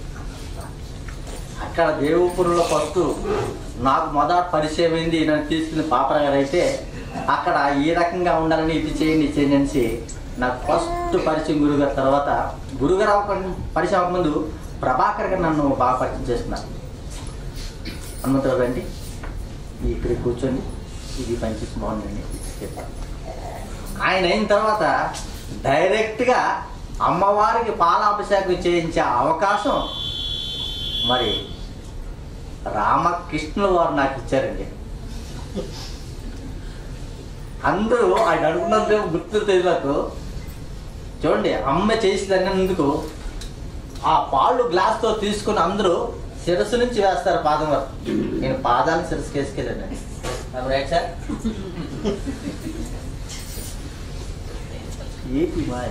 Speaker 2: అక్కడ దేవుపురంలో ఫస్ట్ నాకు మొదట పరిచయం అయింది నన్ను తీసుకున్న పాపర గారు అయితే అక్కడ ఈ రకంగా ఉండాలని ఇది చేయండి ఇది చేయండి అనేసి నాకు ఫస్ట్ పరిచయం గురుగారు తర్వాత గురుగారు అవ్వక- పరిచయం అవ్వకముందు ప్రభాకర్ గారు నన్ను బాగా పరిచయం చేస్తున్నారు హనుమంతరావు రండి ఇక్కడ కూర్చొని ఇది పనిచేసి బాగుందండి చెప్పారు ఆయన అయిన తర్వాత డైరెక్ట్గా అమ్మవారికి పాలాభిషేకం చేయించే అవకాశం మరి రామకృష్ణుల వారు నాకు ఇచ్చారండి అందరూ ఆయన అనుకున్నంత గుర్తు తెలియదు చూడండి అమ్మ చేసిందన్నందుకు ఆ పాలు గ్లాస్తో తీసుకుని అందరూ శిరస్సు నుంచి వేస్తారు పాదం వరకు నేను పాదాన్ని శిరస్సు వేసుకెళ్ళాను రైట్ సార్ ఏపీ మాయ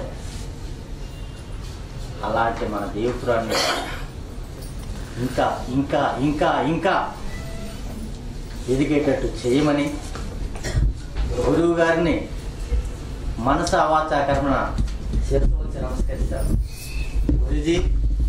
Speaker 2: అలాంటి మన దేవుపురాన్ని ఇంకా ఇంకా ఇంకా ఇంకా ఎదిగేటట్టు చేయమని గురువు గారిని మనస వాచా కర్మణ శిరస్సు వచ్చి నమస్కరిస్తారు గురుజీ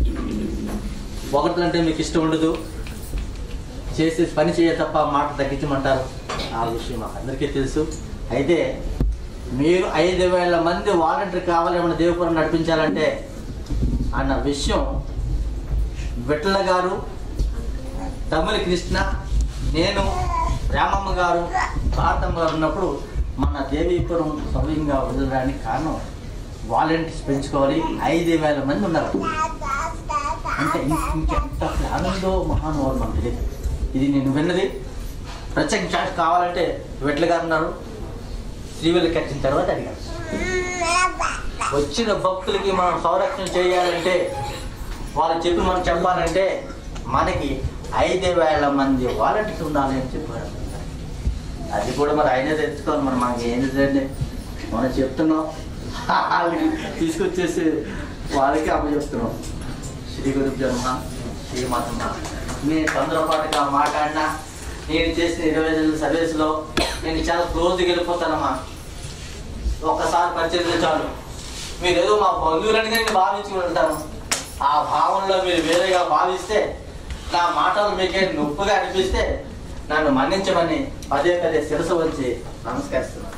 Speaker 2: ఒకటంటే మీకు ఇష్టం ఉండదు చేసే పని చేయ తప్ప మాట తగ్గించమంటారు ఆ విషయం మాకు అందరికీ తెలుసు అయితే మీరు ఐదు వేల మంది వాలంటీర్ కావాలి మన దేవుపురం నడిపించాలంటే అన్న విషయం విఠల గారు తమిళ కృష్ణ నేను రామమ్మ గారు భారతమ్మ గారు ఉన్నప్పుడు మన దేవీపురం సవ్యంగా వదలడానికి కారణం వాలంటీర్స్ పెంచుకోవాలి ఐదు వేల మంది ఉన్నారు అంటే ఇం- ఇంకెంత ప్లాన్ ఉందో మహానుభావులు మనకు తెలియదు ఇది నేను విన్నది ప్రత్యేక ఛార్జ్ కావాలంటే వెట్ల గారు ఉన్నారు శ్రీవల్లి కట్టిన తర్వాత అడిగారు వచ్చిన భక్తులకి మనం సంరక్షణ చేయాలంటే వాళ్ళు చెప్పి మనం చెప్పాలంటే మనకి ఐదు వేల మంది వాలంటీర్స్ ఉండాలి అని చెప్పారు అది కూడా మరి ఆయనే తెచ్చుకోవాలి మరి మాకు ఏం చేయండి మనం చెప్తున్నాం వాళ్ళకి తీసుకొచ్చేసి వాళ్ళకి అప్పచెప్తున్నాం శ్రీ గురు బ్రహ్మ శ్రీమాతమ్మ నేను తొందరపాటుగా మాట్లాడినా నేను చేసిన ఇరవై ఐదు సర్వీస్లో నేను చాలా క్లోజ్గా వెళ్ళిపోతానమ్మా ఒక్కసారి పరిచయం చాలు మీరేదో మా బంధువులని నేను భావించుకుని ఉంటాను ఆ భావనలో మీరు వేరేగా భావిస్తే నా మాటలు మీకే నొప్పిగా అనిపిస్తే నన్ను మన్నించమని పదే పదే శిరసు వచ్చి నమస్కరిస్తున్నాను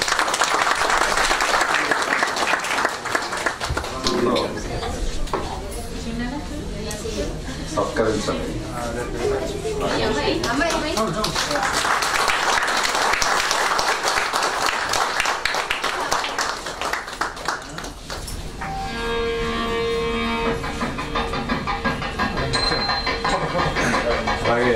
Speaker 1: సత్కరించండి అలాగే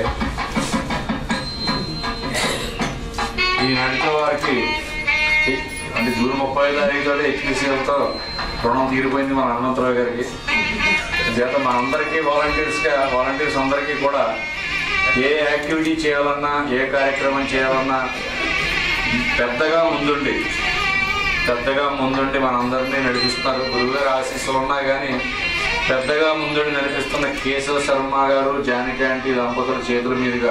Speaker 1: ఈ నడిత వారికి అంటే జూన్ ముప్పై తారీఖు హెచ్పిసిఎల్తో రుణం తీరిపోయింది మన హనుమంతరావు గారికి చేత మనందరికీ వాలంటీర్స్గా వాలంటీర్స్ అందరికీ కూడా ఏ యాక్టివిటీ చేయాలన్నా ఏ కార్యక్రమం చేయాలన్నా పెద్దగా ముందుండి పెద్దగా ముందుండి మనందరినీ నడిపిస్తున్నారు గురువుగారు ఆశీస్సులు ఉన్నా కానీ పెద్దగా ముందుండి నడిపిస్తున్న కేశవ శర్మ గారు జానకి ఆంటీ దంపతుల చేతుల మీదుగా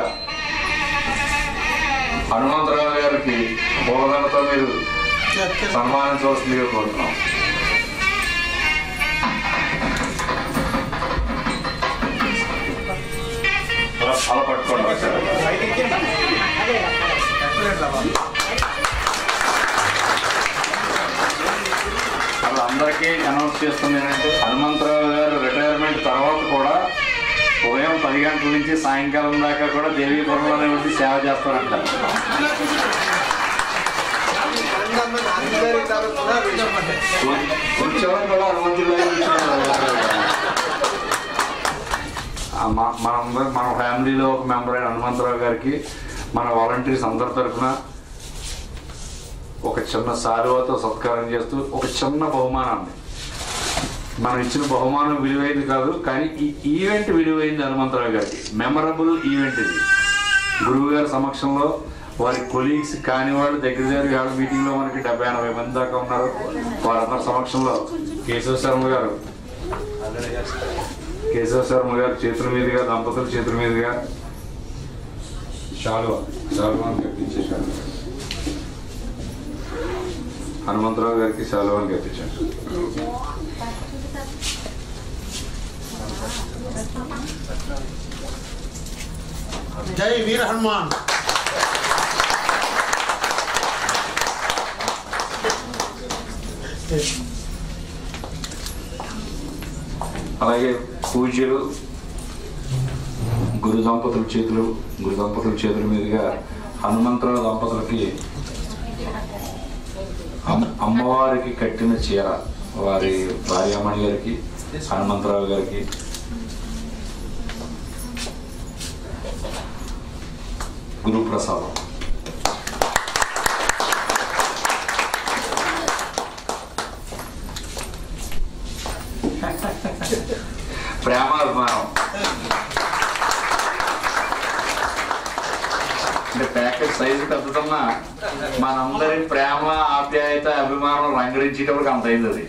Speaker 1: హనుమంతరావు గారికి పూలదండతో మీరు సన్మానించవలసిందిగా కోరుతున్నాం అలా అలా పట్టుకోండి ఒకసారి. అలా అందరికీ అనౌన్స్ చేస్తుంది ఏంటంటే హనుమంతరావు గారు రిటైర్మెంట్ తర్వాత కూడా ఉదయం పది గంటల నుంచి సాయంకాలం దాకా కూడా దేవీపురంలోనే ఉండి సేవ చేస్తారంట కూర్చోవడం కూడా హనుమంతుడిలాగా కూర్చున్నారు. ఆ మా- మనందరం మన ఫ్యామిలీలో ఒక మెంబర్ అయిన హనుమంతరావు గారికి మన వాలంటీర్స్ అందరి తరఫున ఒక చిన్న సారువతో సత్కారం చేస్తూ ఒక చిన్న బహుమానాన్ని మనం ఇచ్చిన బహుమానం విలువైంది కాదు కానీ ఈ ఈవెంట్ విలువైంది హనుమంతరావు గారికి మెమరబుల్ ఈవెంట్ ఇది గురువు గారి సమక్షంలో వారి కొలీగ్స్ కాని వాళ్ళు దగ్గర దగ్గర వాళ్ళ మీటింగ్ లో మనకి డెబ్బై ఎనభై మంది దాకా ఉన్నారు వారందరి సమక్షంలో కేశవ శర్మ గారు కేశవ శర్మ గారు చేతుల మీదుగా దంపతుల చేతుల మీదుగా శాలువా శాలువాని కట్టించేశారు హనుమంతరావు గారికి శాలువాని కట్టించారు
Speaker 3: జై వీర హనుమాన్
Speaker 1: అలాగే పూజ్యులు గురు దంపతుల చేతులు గురు దంపతుల చేతుల మీదుగా హనుమంతరావు దంపతులకి అమ్- అమ్మవారికి కట్టిన చీర వారి భార్యామణి గారికి హనుమంతరావు గారికి గురు ప్రసాదం ప్రేమ అభిమానం అంటే ప్యాకెట్ సైజు పెద్దదన్నా మనందరి ప్రేమ ఆప్యాయత అభిమానం రంగరించేటప్పటికి అంత అయింది అది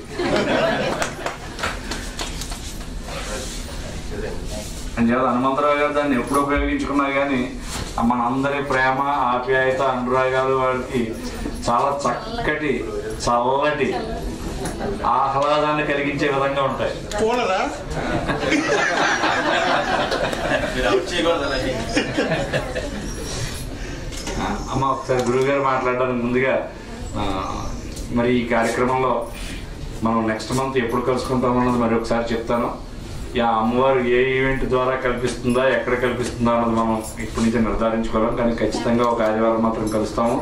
Speaker 1: అంచేత హనుమంతరావు గారు దాన్ని ఎప్పుడు ఉపయోగించుకున్నా కానీ మనందరి ప్రేమ ఆప్యాయత అనురాగాలు వాళ్ళకి చాలా చక్కటి చల్లటి ఆహ్లాదాన్ని కలిగించే విధంగా ఉంటాయి
Speaker 3: పూలరా
Speaker 1: ఆ, అమ్మ ఒకసారి గురువుగారు మాట్లాడడానికి ముందుగా ఆ, మరి ఈ కార్యక్రమంలో మనం నెక్స్ట్ మంత్ ఎప్పుడు కలుసుకుంటాం అన్నది మరి ఒకసారి చెప్తాను యా అమ్మవారు ఏ ఈవెంట్ ద్వారా కల్పిస్తుందా ఎక్కడ కల్పిస్తుందా అన్నది మనం ఇప్పటి నుంచి నిర్ధారించుకోలేం కానీ ఖచ్చితంగా ఒక ఆదివారం మాత్రం కలుస్తాము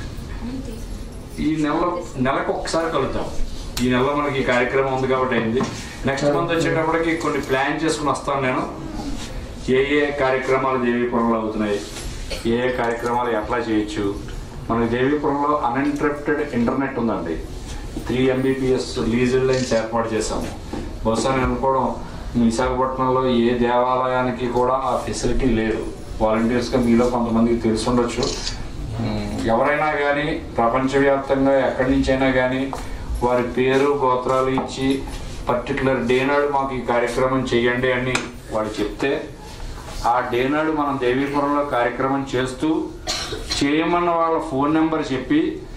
Speaker 1: ఈ నెలలో నెలకు ఒకసారి కలుద్దాం ఈ నెలలో మనకి ఈ కార్యక్రమం ఉంది కాబట్టి అయింది నెక్స్ట్ మంత్ వచ్చేటప్పటికి కొన్ని ప్లాన్ చేసుకుని వస్తాను నేను ఏ ఏ కార్యక్రమాలు దేవీపురంలో అవుతున్నాయి ఏ ఏ కార్యక్రమాలు ఎట్లా చేయొచ్చు మనకి దేవీపురంలో అన్ఇంటరప్టెడ్ ఇంటర్నెట్ ఉందండి త్రీ ఎంబీపీఎస్ లీజర్ లైన్స్ ఏర్పాటు చేశాము బహుశా నేను అనుకోవడం విశాఖపట్నంలో ఏ దేవాలయానికి కూడా ఆ ఫెసిలిటీ లేదు వాలంటీర్స్గా మీలో కొంతమందికి తెలిసి ఉండొచ్చు ఉమ్, ఎవరైనా కానీ ప్రపంచవ్యాప్తంగా ఎక్కడి నుంచైనా కానీ వారి పేరు గోత్రాలు ఇచ్చి పర్టికులర్ డే నాడు మాకు ఈ కార్యక్రమం చేయండి అని వాడు చెప్తే ఆ డే నాడు మనం దేవీపురంలో కార్యక్రమం చేస్తూ చేయమన్న వాళ్ళ ఫోన్ నెంబర్ చెప్పి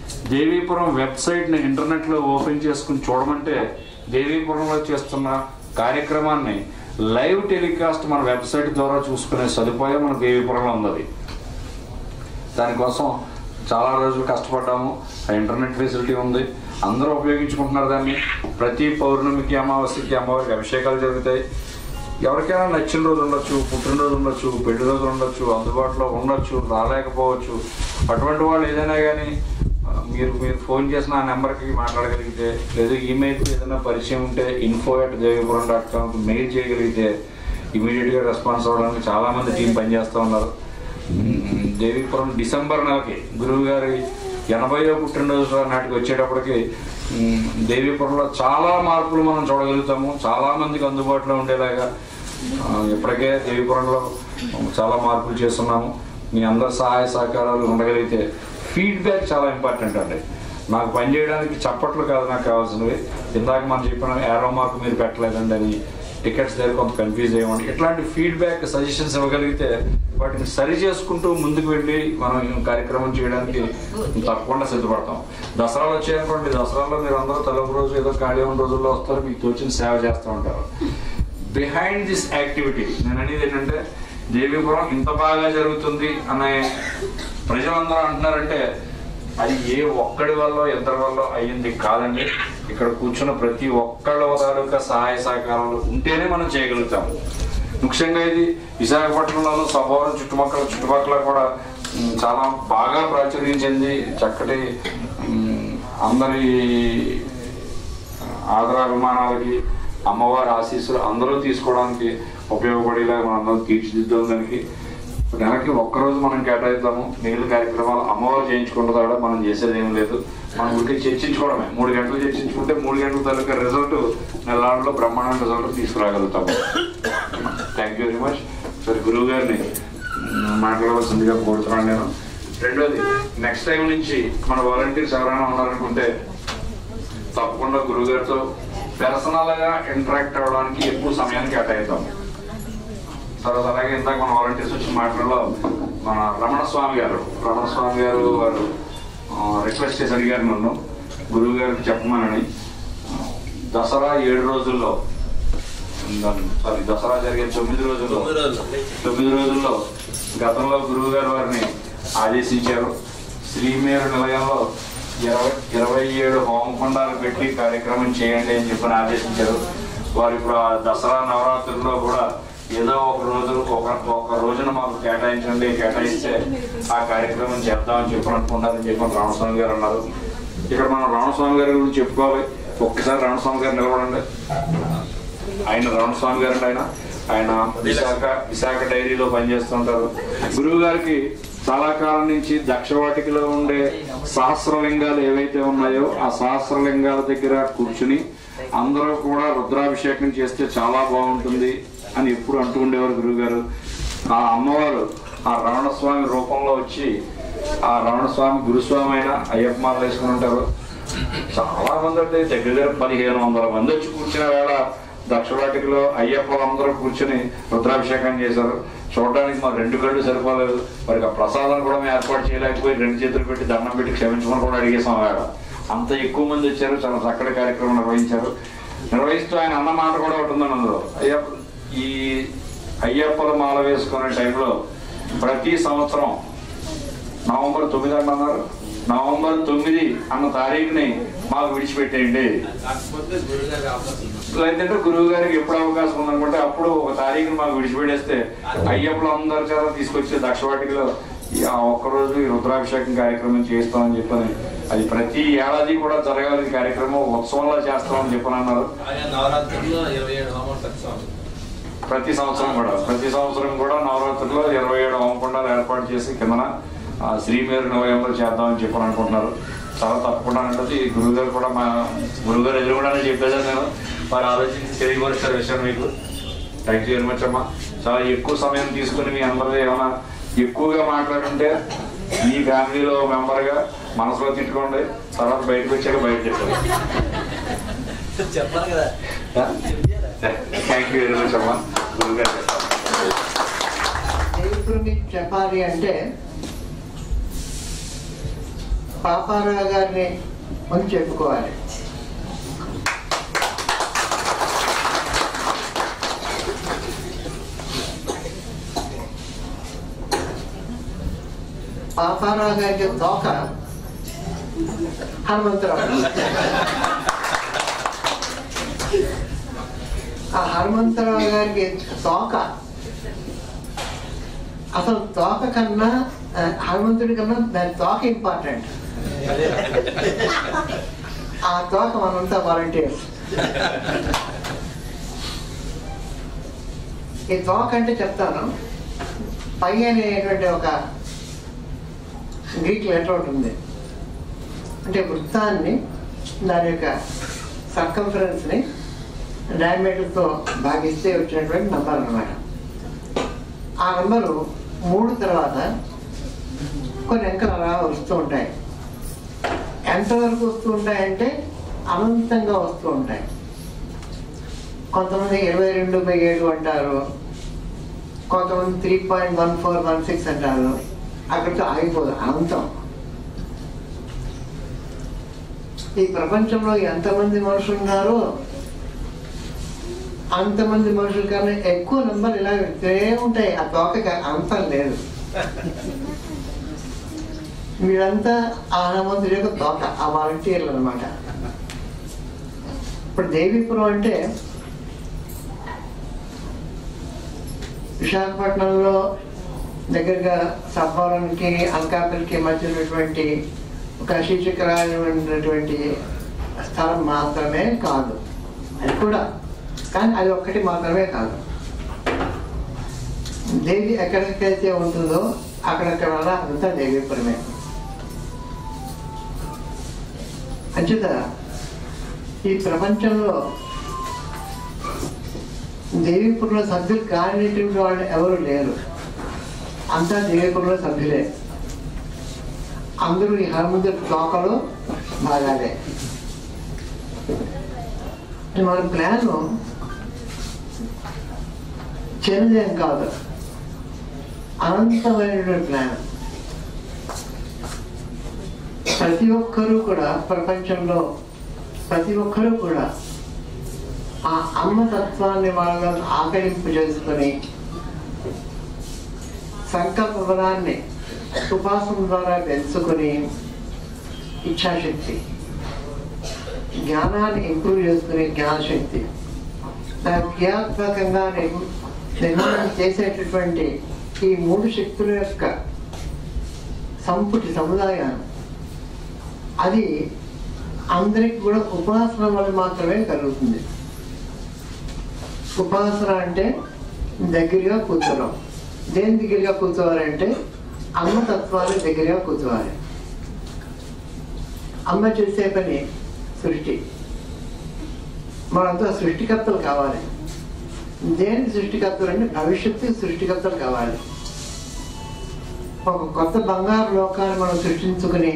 Speaker 1: దేవీపురం వెబ్సైట్ని ఇంటర్నెట్లో ఓపెన్ చేసుకుని చూడమంటే దేవీపురంలో చేస్తున్న కార్యక్రమాన్ని లైవ్ టెలికాస్ట్ మన వెబ్సైట్ ద్వారా చూసుకునే సదుపాయం మన దేవీపురంలో ఉంది దానికోసం చాలా రోజులు కష్టపడ్డాము ఆ ఇంటర్నెట్ ఫెసిలిటీ ఉంది అందరూ ఉపయోగించుకుంటున్నారు దాన్ని ప్రతి పౌర్ణమికి అమావాస్యకి అమ్మవారికి అభిషేకాలు జరుగుతాయి ఎవరికైనా నచ్చిన రోజు ఉండొచ్చు పుట్టినరోజు ఉండొచ్చు పెళ్లి రోజు ఉండొచ్చు అందుబాటులో ఉండొచ్చు రాలేకపోవచ్చు అటువంటి వాళ్ళు ఏదైనా కానీ ఆ, మీరు మీరు ఫోన్ చేసిన ఆ నెంబర్కి మాట్లాడగలిగితే లేదా ఈమెయిల్ ఏదైనా పరిచయం ఉంటే ఇన్ఫో అట్ దేవిపురం డాట్ కామ్కి మెయిల్ చేయగలిగితే ఇమీడియట్గా రెస్పాన్స్ అవ్వడానికి చాలామంది టీం పనిచేస్తూ ఉన్నారు మ్మ్. దేవీపురం డిసెంబర్ నెలకి గురువు గారి ఎనభైవ పుట్టినరోజు నాటికి వచ్చేటప్పటికి మ్మ్, దేవీపురంలో చాలా మార్పులు మనం చూడగలుగుతాము చాలా మందికి అందుబాటులో ఉండేలాగా ఆ, ఇప్పటికే దేవీపురంలో చాలా మార్పులు చేస్తున్నాము మీ అందరి సహాయ సహకారాలు ఉండగలిగితే ఫీడ్బ్యాక్ చాలా ఇంపార్టెంట్ అండి నాకు పని చేయడానికి చప్పట్లు కాదు నాకు కావాల్సినవి ఇందాక మనం చెప్పిన ఏరో మార్క్ మీరు పెట్టలేదండి అని టికెట్స్ దగ్గర కొంత కన్ఫ్యూజ్ అయ్యండి ఇట్లాంటి ఫీడ్బ్యాక్ సజెషన్స్ ఇవ్వగలిగితే వాటిని సరి చేసుకుంటూ ముందుకు వెళ్ళి మనం ఈ కార్యక్రమం చేయడానికి తప్పకుండా సిద్ధపడతాం దసరాలు వచ్చాయనుకోండి దసరాలో మీరు అందరూ తలుపు రోజు ఏదో ఖాళీ ఉన్న రోజుల్లో వస్తారు మీకు తోచిన సేవ చేస్తూ ఉంటారు బిహైండ్ దిస్ యాక్టివిటీ నేను అనేది ఏంటంటే దేవీపురం ఇంత బాగా జరుగుతుంది అనే ప్రజలందరూ అంటున్నారంటే అది ఏ ఒక్కడి వల్ల ఇద్దరి వల్ల అయ్యింది కాదండి ఇక్కడ కూర్చున్న ప్రతి ఒక్కళ్ళ తాలూకా సహాయ సహకారాలు ఉంటేనే మనం చేయగలుగుతాం ముఖ్యంగా ఇది విశాఖపట్నంలోనూ సభవరం చుట్టుపక్కల చుట్టుపక్కల కూడా ఉమ్, చాలా బాగా ప్రాచుర్యం చెంది చక్కటి ఉమ్, అందరి ఆదరాభిమానాలకి అమ్మవారి ఆశీస్సులు అందరూ తీసుకోవడానికి ఉపయోగపడేలా మనం అందరం తీర్చిదిద్దాం దానికి నెలకి ఒక్కరోజు మనం కేటాయిద్దాము మిగిలిన కార్యక్రమాలు అమ్మవారు చేయించుకుంటుందా కూడా మనం చేసేది ఏం లేదు మనం ఊరికే చర్చించుకోవడమే మూడు గంటలు చర్చించుకుంటే మూడు గంటల తాలూకా రిజల్ట్ నెలలో బ్రహ్మాండ రిజల్ట్ తీసుకురాగలుగుతాము థ్యాంక్ యూ వెరీ మచ్ సరే గురువు గారిని మ్, మాట్లాడవలసిందిగా కోరుతున్నాను నేను రెండోది నెక్స్ట్ టైం నుంచి మన వాలంటీర్స్ ఎవరైనా ఉన్నారనుకుంటే తప్పకుండా గురువు గారితో పర్సనల్ గా ఇంటరాక్ట్ అవ్వడానికి ఎక్కువ సమయాన్ని కేటాయిద్దాం తర్వాత అలాగే ఇందాక మన వాలంటీర్స్ వచ్చిన మాటల్లో మన రమణ స్వామి గారు రమణ స్వామి గారు వారు రిక్వెస్ట్ చేసి అడిగారు నన్ను గురువు గారికి చెప్పమనని దసరా ఏడు రోజుల్లో సారీ దసరా జరిగే తొమ్మిది రోజుల్లో తొమ్మిది రోజుల్లో గతంలో గురువు గారు వారిని ఆదేశించారు శ్రీమేరు నిలయంలో ఇరవై ఇరవై ఏడు హోమకుండాలు పెట్టి కార్యక్రమం చేయండి అని చెప్పని ఆదేశించారు వారు ఇప్పుడు ఆ దసరా నవరాత్రుల్లో కూడా ఏదో ఒక రోజు ఒక ఒక రోజున మాకు కేటాయించండి కేటాయిస్తే ఆ కార్యక్రమం చేద్దామని చెప్పని అనుకున్నారని చెప్పని రామస్వామి గారు అన్నారు ఇక్కడ మనం రామస్వామి గారి గురించి చెప్పుకోవాలి ఒక్కసారి రామస్వామి గారు నిలబడండి ఆయన రామస్వామి గారు ఆయన ఆయన విశాఖ విశాఖ డైరీలో పనిచేస్తుంటారు గురువు గారికి చాలా కాలం నుంచి దక్షవాటికలో ఉండే సహస్రలింగాలు ఏవైతే ఉన్నాయో ఆ సహస్రలింగాల దగ్గర కూర్చుని అందరూ కూడా రుద్రాభిషేకం చేస్తే చాలా బాగుంటుంది అని ఎప్పుడు అంటూ ఉండేవారు గురువు గారు ఆ అమ్మవారు ఆ రమణస్వామి రూపంలో వచ్చి ఆ రమణస్వామి గురుస్వామి అయిన అయ్యప్ప మాల వేసుకుని ఉంటారు చాలా మంది అంటే దగ్గర దగ్గర పదిహేను వందల మంది వచ్చి కూర్చున్న వేళ దక్షవాటికలో అయ్యప్ప అందరూ కూర్చుని రుద్రాభిషేకం చేశారు చూడడానికి మా రెండు కళ్ళు సరిపోలేదు వారికి ఆ ప్రసాదం కూడా మేము ఏర్పాటు చేయలేకపోయి రెండు చేతులు పెట్టి దండం పెట్టి క్షమించమని కూడా అడిగేసాం వేళ అంత ఎక్కువ మంది వచ్చారు చాలా చక్కటి కార్యక్రమం నిర్వహించారు నిర్వహిస్తూ ఆయన అన్న మాట కూడా ఉంటుందని అందులో అయ్యప్ప ఈ అయ్యప్పల మాల వేసుకునే టైంలో ప్రతి సంవత్సరం నవంబర్ తొమ్మిది అన్నారు నవంబర్ తొమ్మిది అన్న తారీఖుని మాకు విడిచిపెట్టేయండి లేదంటే గురువు గారికి ఎప్పుడు అవకాశం ఉందనుకుంటే అప్పుడు ఒక తారీఖుని మాకు విడిచిపెట్టేస్తే అయ్యప్పలు అందరి చేత తీసుకొచ్చి దక్షవాటికలో ఈ ఆ ఒక్కరోజు ఈ రుద్రాభిషేకం కార్యక్రమం చేస్తామని చెప్పని అది ప్రతి ఏడాది కూడా జరగాలి ఈ కార్యక్రమం ఉత్సవంలో చేస్తామని చెప్పని అన్నారు
Speaker 4: ఆయన నవరాత్రుల్లో ఇరవై ఏడు హోమం సత్సవం
Speaker 1: ప్రతి సంవత్సరం కూడా ప్రతి సంవత్సరం కూడా నవరాత్రుల్లో ఇరవై ఏడు హోమకుండాలు ఏర్పాటు చేసి కిందన ఆ, శ్రీమేరు నిలయంలో చేద్దామని చెప్పని అనుకుంటున్నారు చాలా తప్పకుండా ఉంటుంది గురువుగారు కూడా మా గురువుగారు ఎదురుకుండానే చెప్పేదాన్ని నేను వారు ఆలోచించి తెలియపరుస్తారు విషయం మీకు థ్యాంక్ యూ వెరీ మచ్ అమ్మా చాలా ఎక్కువ సమయం తీసుకుని మీ అందరూ ఏమైనా ఎక్కువగా మాట్లాడుంటే మీ ఫ్యామిలీలో మెంబర్గా మనసులో తిట్టుకోండి తర్వాత బయటకు వచ్చాక బయట చెప్పండి
Speaker 2: చెప్పాలి కదా
Speaker 1: థ్యాంక్ యూ వెరీ మచ్ అమ్మా గురువుగారు చెప్తారు
Speaker 5: ఇప్పుడు మీకు చెప్పాలి అంటే పాపారావు గారిని ముందు చెప్పుకోవాలి పాపారావు గారికి తోక హనుమంతరావు ఆ హనుమంతరావు గారికి తోక అసలు తోక కన్నా ఆ, హనుమంతుడి కన్నా దాని తోక ఇంపార్టెంట్ ఆ తోక మనంతా వాలంటీర్స్ ఈ తోక అంటే చెప్తాను పై అనేటువంటి ఒక గ్రీక్ లెటర్ ఉంటుంది అంటే వృత్తాన్ని దాని యొక్క సర్కంఫరెన్స్ని డయామీటర్తో భాగిస్తే వచ్చినటువంటి నంబర్ అన్నమాట ఆ నంబరు మూడు తర్వాత కొన్ని అంకెలు అలా వస్తూ ఉంటాయి ఎంతవరకు వస్తూ ఉంటాయంటే అనంతంగా వస్తూ ఉంటాయి కొంతమంది ఇరవై రెండు బై ఏడు అంటారు కొంతమంది three point one four one six అంటారు అక్కడితో ఆగిపోదు అనంతం ఈ ప్రపంచంలో ఎంతమంది మనుషులు ఉన్నారో అంతమంది మనుషుల కన్నా ఎక్కువ నంబర్ ఇలా వెళ్తూనే ఉంటాయి ఆ తోకకి అంతం లేదు మీరంతా ఆ హనుమంతుడి యొక్క తోక ఆ వాలంటీర్లు అనమాట ఇప్పుడు దేవీపురం అంటే విశాఖపట్నంలో దగ్గరగా సబ్బవరంకి అనకాపల్లికి మధ్య ఉన్నటువంటి ఒక శీర్షికరాయమైనటువంటి స్థలం మాత్రమే కాదు అది కూడా కానీ అది ఒక్కటి మాత్రమే కాదు దేవి ఎక్కడికైతే ఉంటుందో అక్కడక్కడ అదంతా దేవీపురమే అంచేత ఈ ప్రపంచంలో దేవీపురంలో సభ్యులు కానిటువంటి వాళ్ళు ఎవరు లేరు అంతా దేవీపురంలో సభ్యులే అందరూ ఈ హనుమంతుడి తోకలో భాగాలే మన ప్లాన్ చిన్నదేం కాదు అనంతమైనటువంటి ప్లాన్ ప్రతి ఒక్కరూ కూడా ప్రపంచంలో ప్రతి ఒక్కరూ కూడా ఆ అమ్మ తత్వాన్ని వాళ్ళని ఆకలింపు చేసుకొని సంకల్ప బలాన్ని ఉపాసన ద్వారా పెంచుకొని ఇచ్ఛాశక్తి జ్ఞానాన్ని ఇంప్రూవ్ చేసుకునే జ్ఞానశక్తి దాని క్రియాత్మకంగా నిర్- నిర్మాణం చేసేటటువంటి ఈ మూడు శక్తుల యొక్క సంపుటి సముదాయం అది అందరికి కూడా ఉపాసన వల్ల మాత్రమే కలుగుతుంది ఉపాసన అంటే దగ్గరగా కూర్చోవడం దేని దగ్గరగా కూర్చోవాలంటే అమ్మ తత్వాన్ని దగ్గరగా కూర్చోవాలి అమ్మ చేసే పని సృష్టి మనంతా సృష్టికర్తలు కావాలి దేనికి సృష్టికర్తలు అంటే భవిష్యత్తు సృష్టికర్తలు కావాలి ఒక కొత్త బంగారు లోకాన్ని మనం సృష్టించుకుని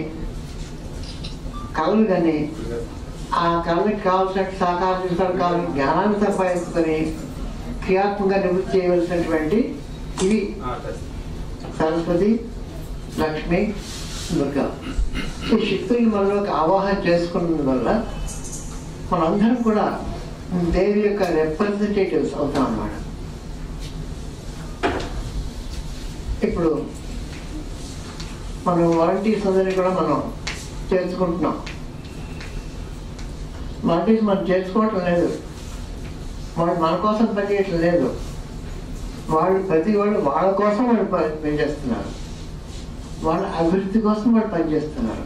Speaker 5: కళలు కానీ ఆ కళకి కావాల్సినట్టు సాకారం కావాలని జ్ఞానాన్ని సంపాదించుకొని క్రియాత్మకంగా నివృత్తి చేయవలసినటువంటి ఇవి సరస్వతి లక్ష్మి దుర్గా ఈ శక్తుల్ని మనలోకి ఆవాహన చేసుకున్నందు వల్ల మనందరం కూడా దేవి యొక్క రిప్రజెంటేటివ్స్ అవుతాం అన్నమాట ఇప్పుడు మనం వాలంటీర్స్ అందరినీ కూడా మనం చేర్చుకుంటున్నాం వాలంటీర్స్ మనం చేర్చుకోవటం లేదు వాళ్ళు మన కోసం పనిచేయటం లేదు వాళ్ళు ప్రతి వాళ్ళు వాళ్ళ కోసం వాళ్ళు పని పనిచేస్తున్నారు వాళ్ళ అభివృద్ధి కోసం వాళ్ళు పనిచేస్తున్నారు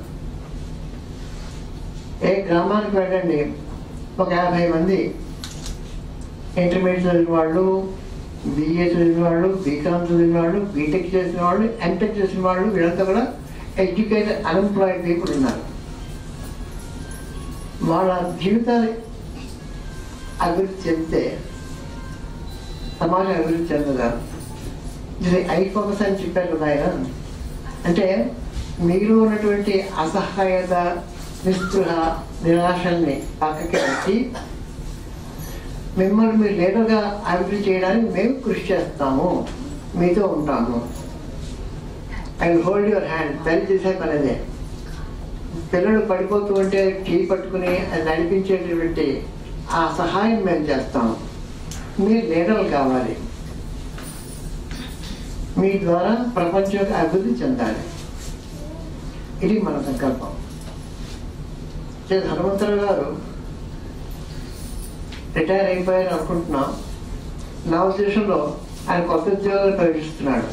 Speaker 5: ఏ గ్రామానికి వెళ్ళండి ఒక యాభై మంది ఇంటర్మీడియట్ చదివిన వాళ్ళు బిఏ చదివిన వాళ్ళు బీకామ్ చదివిన వాళ్ళు బీటెక్ చేసిన వాళ్ళు ఎంటెక్ చేసిన వాళ్ళు వీళ్ళంతా కూడా ఎడ్యుకేటెడ్ అన్ఎంప్లాయిడ్ పీపుల్ ఉన్నారు వాళ్ళ జీవితాలు అభివృద్ధి చెందితే సమాజం అభివృద్ధి చెందదా ఇది ఐ ఫోకస్ అని చెప్పారు కదా ఆయన అంటే మీలో ఉన్నటువంటి అసహాయత నిస్పృహ నిరాశల్ని పక్కకి పెట్టి మిమ్మల్ని మీరు లీడర్గా అభివృద్ధి చేయడానికి మేము కృషి చేస్తాము మీతో ఉంటాము ఐ హోల్డ్ యువర్ హ్యాండ్ తల్లి చేసే పని అదే పిల్లలు పడిపోతూ ఉంటే కీ పట్టుకుని అది నడిపించేటటువంటి ఆ సహాయం మేము చేస్తాం మీరు లీడర్లు కావాలి మీ ద్వారా ప్రపంచం అభివృద్ధి చెందాలి ఇది మన సంకల్పం శ్రీ హనుమంతరావు గారు రిటైర్ అయిపోయారు అనుకుంటున్నాం నా ఉద్దేశంలో ఆయన కొత్త ఉద్యోగాలు ప్రవేశిస్తున్నాడు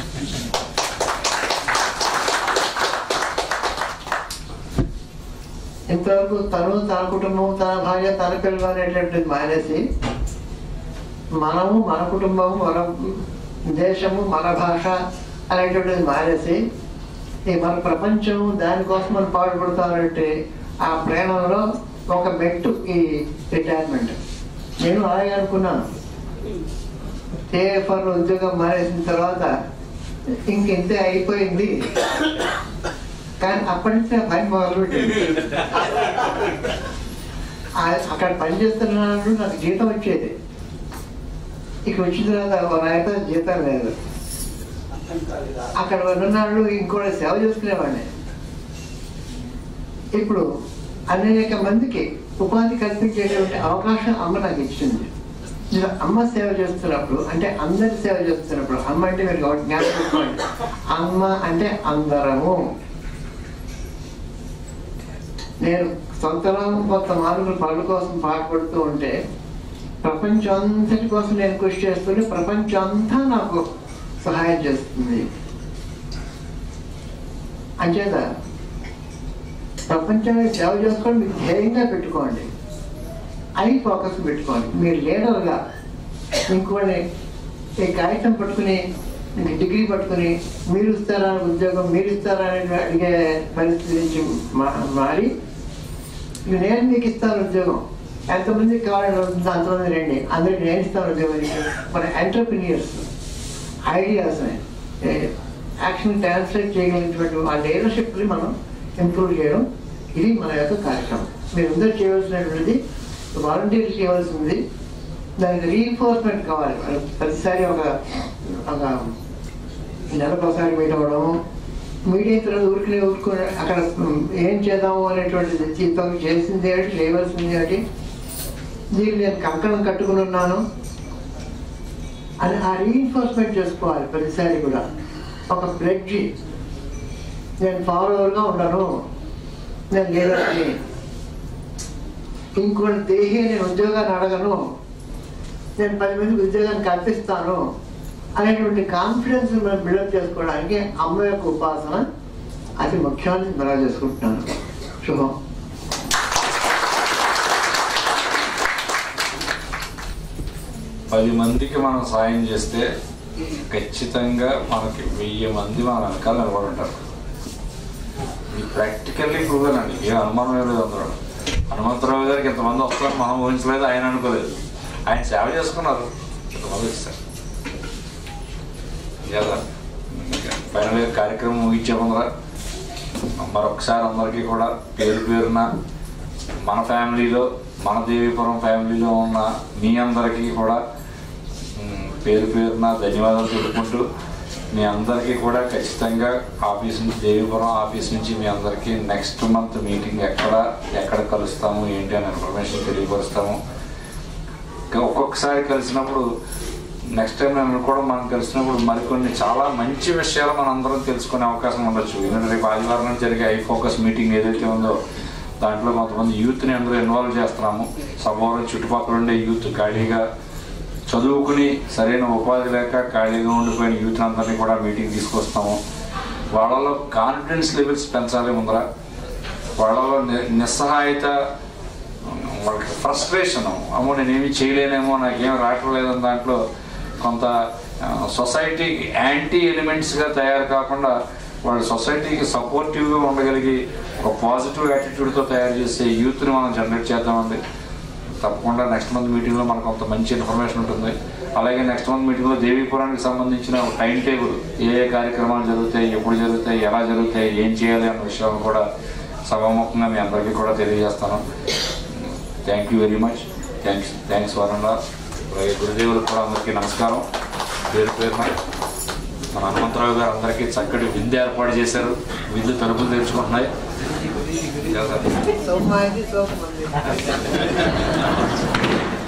Speaker 5: ఇంతవరకు తను తన కుటుంబం తన భార్య తన పిల్లలు అనేటువంటిది మానేసి మనము మన కుటుంబము మన దేశము మన భాష అనేటువంటిది మానేసి ఈ మన ప్రపంచం దానికోసం మనం పాటుపడతామంటే ఆ ప్రేమలో ఒక మెట్టు ఈ రిటైర్మెంట్ నేను అలాగే అనుకున్నాను ఏఎఫ్ఆర్ ఉద్యోగం మానేసిన తర్వాత ఇంకెంతే అయిపోయింది కానీ అప్పటి నుంచి నా పని మొదలుపెట్టింది ఆ- అక్కడ పని చేస్తున్నాను నాకు జీతం వచ్చేది ఇక వచ్చిన తర్వాత ఒక అయితే జీతం లేదు అక్కడ ఉన్ననాళ్ళు ఇంకోటి సేవ చేసుకునేవాడిని ఇప్పుడు అనేక మందికి ఉపాధి కల్పించేటువంటి అవకాశం అమ్మ నాకు ఇచ్చింది నేను అమ్మ సేవ చేస్తున్నప్పుడు అంటే అందరి సేవ చేస్తున్నప్పుడు అమ్మ అంటే మీరు ఒకటి జ్ఞాపకం పెట్టుకోండి అమ్మ అంటే అందరము నేను సొంతలో కొంత మానవుల పనుల కోసం పాటుపడుతూ ఉంటే ప్రపంచం అంతటి కోసం నేను కృషి చేస్తుంటే ప్రపంచం అంతా నాకు సహాయం చేస్తుంది అంచేత ప్రపంచాన్ని సేవ చేసుకోండి మీరు ధ్యేయంగా పెట్టుకోండి ఐ ఫోకస్ పెట్టుకోండి మీరు లీడర్గా ఇంకోటి ఈ కాగితం పట్టుకుని ఇంక డిగ్రీ పట్టుకుని మీరు ఇస్తారా ఉద్యోగం మీరు ఇస్తారా అని అడిగే పరిస్థితి నుంచి మా- మారి ఇక నేను మీకు ఇస్తాను ఉద్యోగం ఎంతమంది కావాలని ఉంటుంది అంతమంది రండి అందరికి నేను ఇస్తాను ఉద్యోగం అని. మన ఎంటర్ప్రినియర్స్ ఐడియాస్ యాక్షన్ ట్రాన్స్లేట్ చేయగలిగినటువంటి ఆ లీడర్షిప్ని మనం ఇంప్రూవ్ చేయడం ఇది మన యొక్క కార్యక్రమం మీరు అందరూ చేయవలసినటువంటిది వాలంటీర్స్ చేయవలసింది దానికి రీఎన్ఫోర్స్మెంట్ కావాలి మనం ప్రతిసారి ఒక ఒక నెలకోసారి మీట్ అవ్వడము మీడియా తర్వాత ఊరికి ఊరుకుని అక్కడ ఏం చేద్దాము అనేటువంటిది జీతం చేసింది ఏంటి చేయవలసింది ఏంటి దీన్ని నేను కంకణం కట్టుకుని ఉన్నాను అని ఆ రీఎన్ఫోర్స్మెంట్ చేసుకోవాలి ప్రతిసారి కూడా ఒక ప్లెడ్జి నేను ఫాలోవర్గా ఉండను నేను లీడర్ని ఇంకోటి దేహి నేను ఉద్యోగాన్ని అడగను నేను పది మందికి ఉద్యోగాన్ని కల్పిస్తాను అనేటువంటి కాన్ఫిడెన్స్ మనం బిల్డప్ చేసుకోవడానికి అమ్మ యొక్క ఉపాసన అతి ముఖ్యాన్ని మనం చేసుకుంటున్నాను శుభం
Speaker 1: పది మందికి మనం సాయం చేస్తే ఖచ్చితంగా మనకి వెయ్యి మంది మన వెనకాల నిలబడి ఉంటారు ఇది ప్రాక్టికల్లీ ప్రూవెన్ అండి ఏ అనుమానం లేదు అందులో హనుమంతరావు గారికి ఎంతమంది వస్తారని మనం ఊహించలేదు ఆయన అనుకోలేదు ఆయన సేవ చేసుకున్నారు ఎంతమంది వచ్చారు కదా ఫైనల్ కార్యక్రమం ముగించే ముందర మరొకసారి అందరికీ కూడా పేరు పేరున మన ఫ్యామిలీలో మన దేవీపురం ఫ్యామిలీలో ఉన్న మీ అందరికీ కూడా మ్, పేరు పేరున ధన్యవాదాలు తెలుపుకుంటూ మీ అందరికీ కూడా ఖచ్చితంగా ఆఫీస్ నుంచి దేవీపురం ఆఫీస్ నుంచి మీ అందరికీ నెక్స్ట్ మంత్ మీటింగ్ ఎక్కడ ఎక్కడ కలుస్తాము ఏంటి అని ఇన్ఫర్మేషన్ తెలియపరుస్తాము ఇంకా ఒక్కొక్కసారి కలిసినప్పుడు నెక్స్ట్ టైం నేను కూడా మనం కలిసినప్పుడు మరికొన్ని చాలా మంచి విషయాలు మనం అందరం తెలుసుకునే అవకాశం ఉండొచ్చు ఎందుకంటే రేపు ఆదివారం నుంచి జరిగే ఐ ఫోకస్ మీటింగ్ ఏదైతే ఉందో దాంట్లో కొంతమంది యూత్ని అందరూ ఇన్వాల్వ్ చేస్తున్నాము సభవరం చుట్టుపక్కల ఉండే యూత్ ఖాళీగా చదువుకుని సరైన ఉపాధి లేక ఖాళీగా ఉండిపోయిన యూత్ అందరినీ కూడా మీటింగ్ తీసుకొస్తాము వాళ్ళలో కాన్ఫిడెన్స్ లెవెల్స్ పెంచాలి ముందర వాళ్ళలో ని- నిస్సహాయత వాళ్ళకి ఫ్రస్ట్రేషన్ అమ్మో నేనేమి చేయలేనేమో నాకేం రావటం లేదని దాంట్లో కొంత సొసైటీకి యాంటీ ఎలిమెంట్స్గా తయారు కాకుండా వాళ్ళు సొసైటీకి సపోర్టివ్గా ఉండగలిగి ఒక పాజిటివ్ యాటిట్యూడ్తో తయారు చేసే యూత్ని మనం జనరేట్ చేద్దామండి తప్పకుండా నెక్స్ట్ మంత్ మీటింగ్లో మనకు కొంత మంచి ఇన్ఫర్మేషన్ ఉంటుంది అలాగే నెక్స్ట్ మంత్ మీటింగ్లో దేవీపురానికి సంబంధించిన ఒక టైం టేబుల్ ఏ ఏ కార్యక్రమాలు జరుగుతాయి ఎప్పుడు జరుగుతాయి ఎలా జరుగుతాయి ఏం చేయాలి అన్న విషయాలను కూడా సభాముఖంగా మీ అందరికీ కూడా తెలియజేస్తాను thank you very much thanks thanks Varun Rao అలాగే గురుదేవులకు కూడా అందరికీ నమస్కారం పేరు పేరున మన హనుమంతరావు గారు అందరికీ చక్కటి విందు ఏర్పాటు చేశారు విందు తలుపులు తెరుచుకుంటున్నాయి
Speaker 6: సోమాది సోకమంది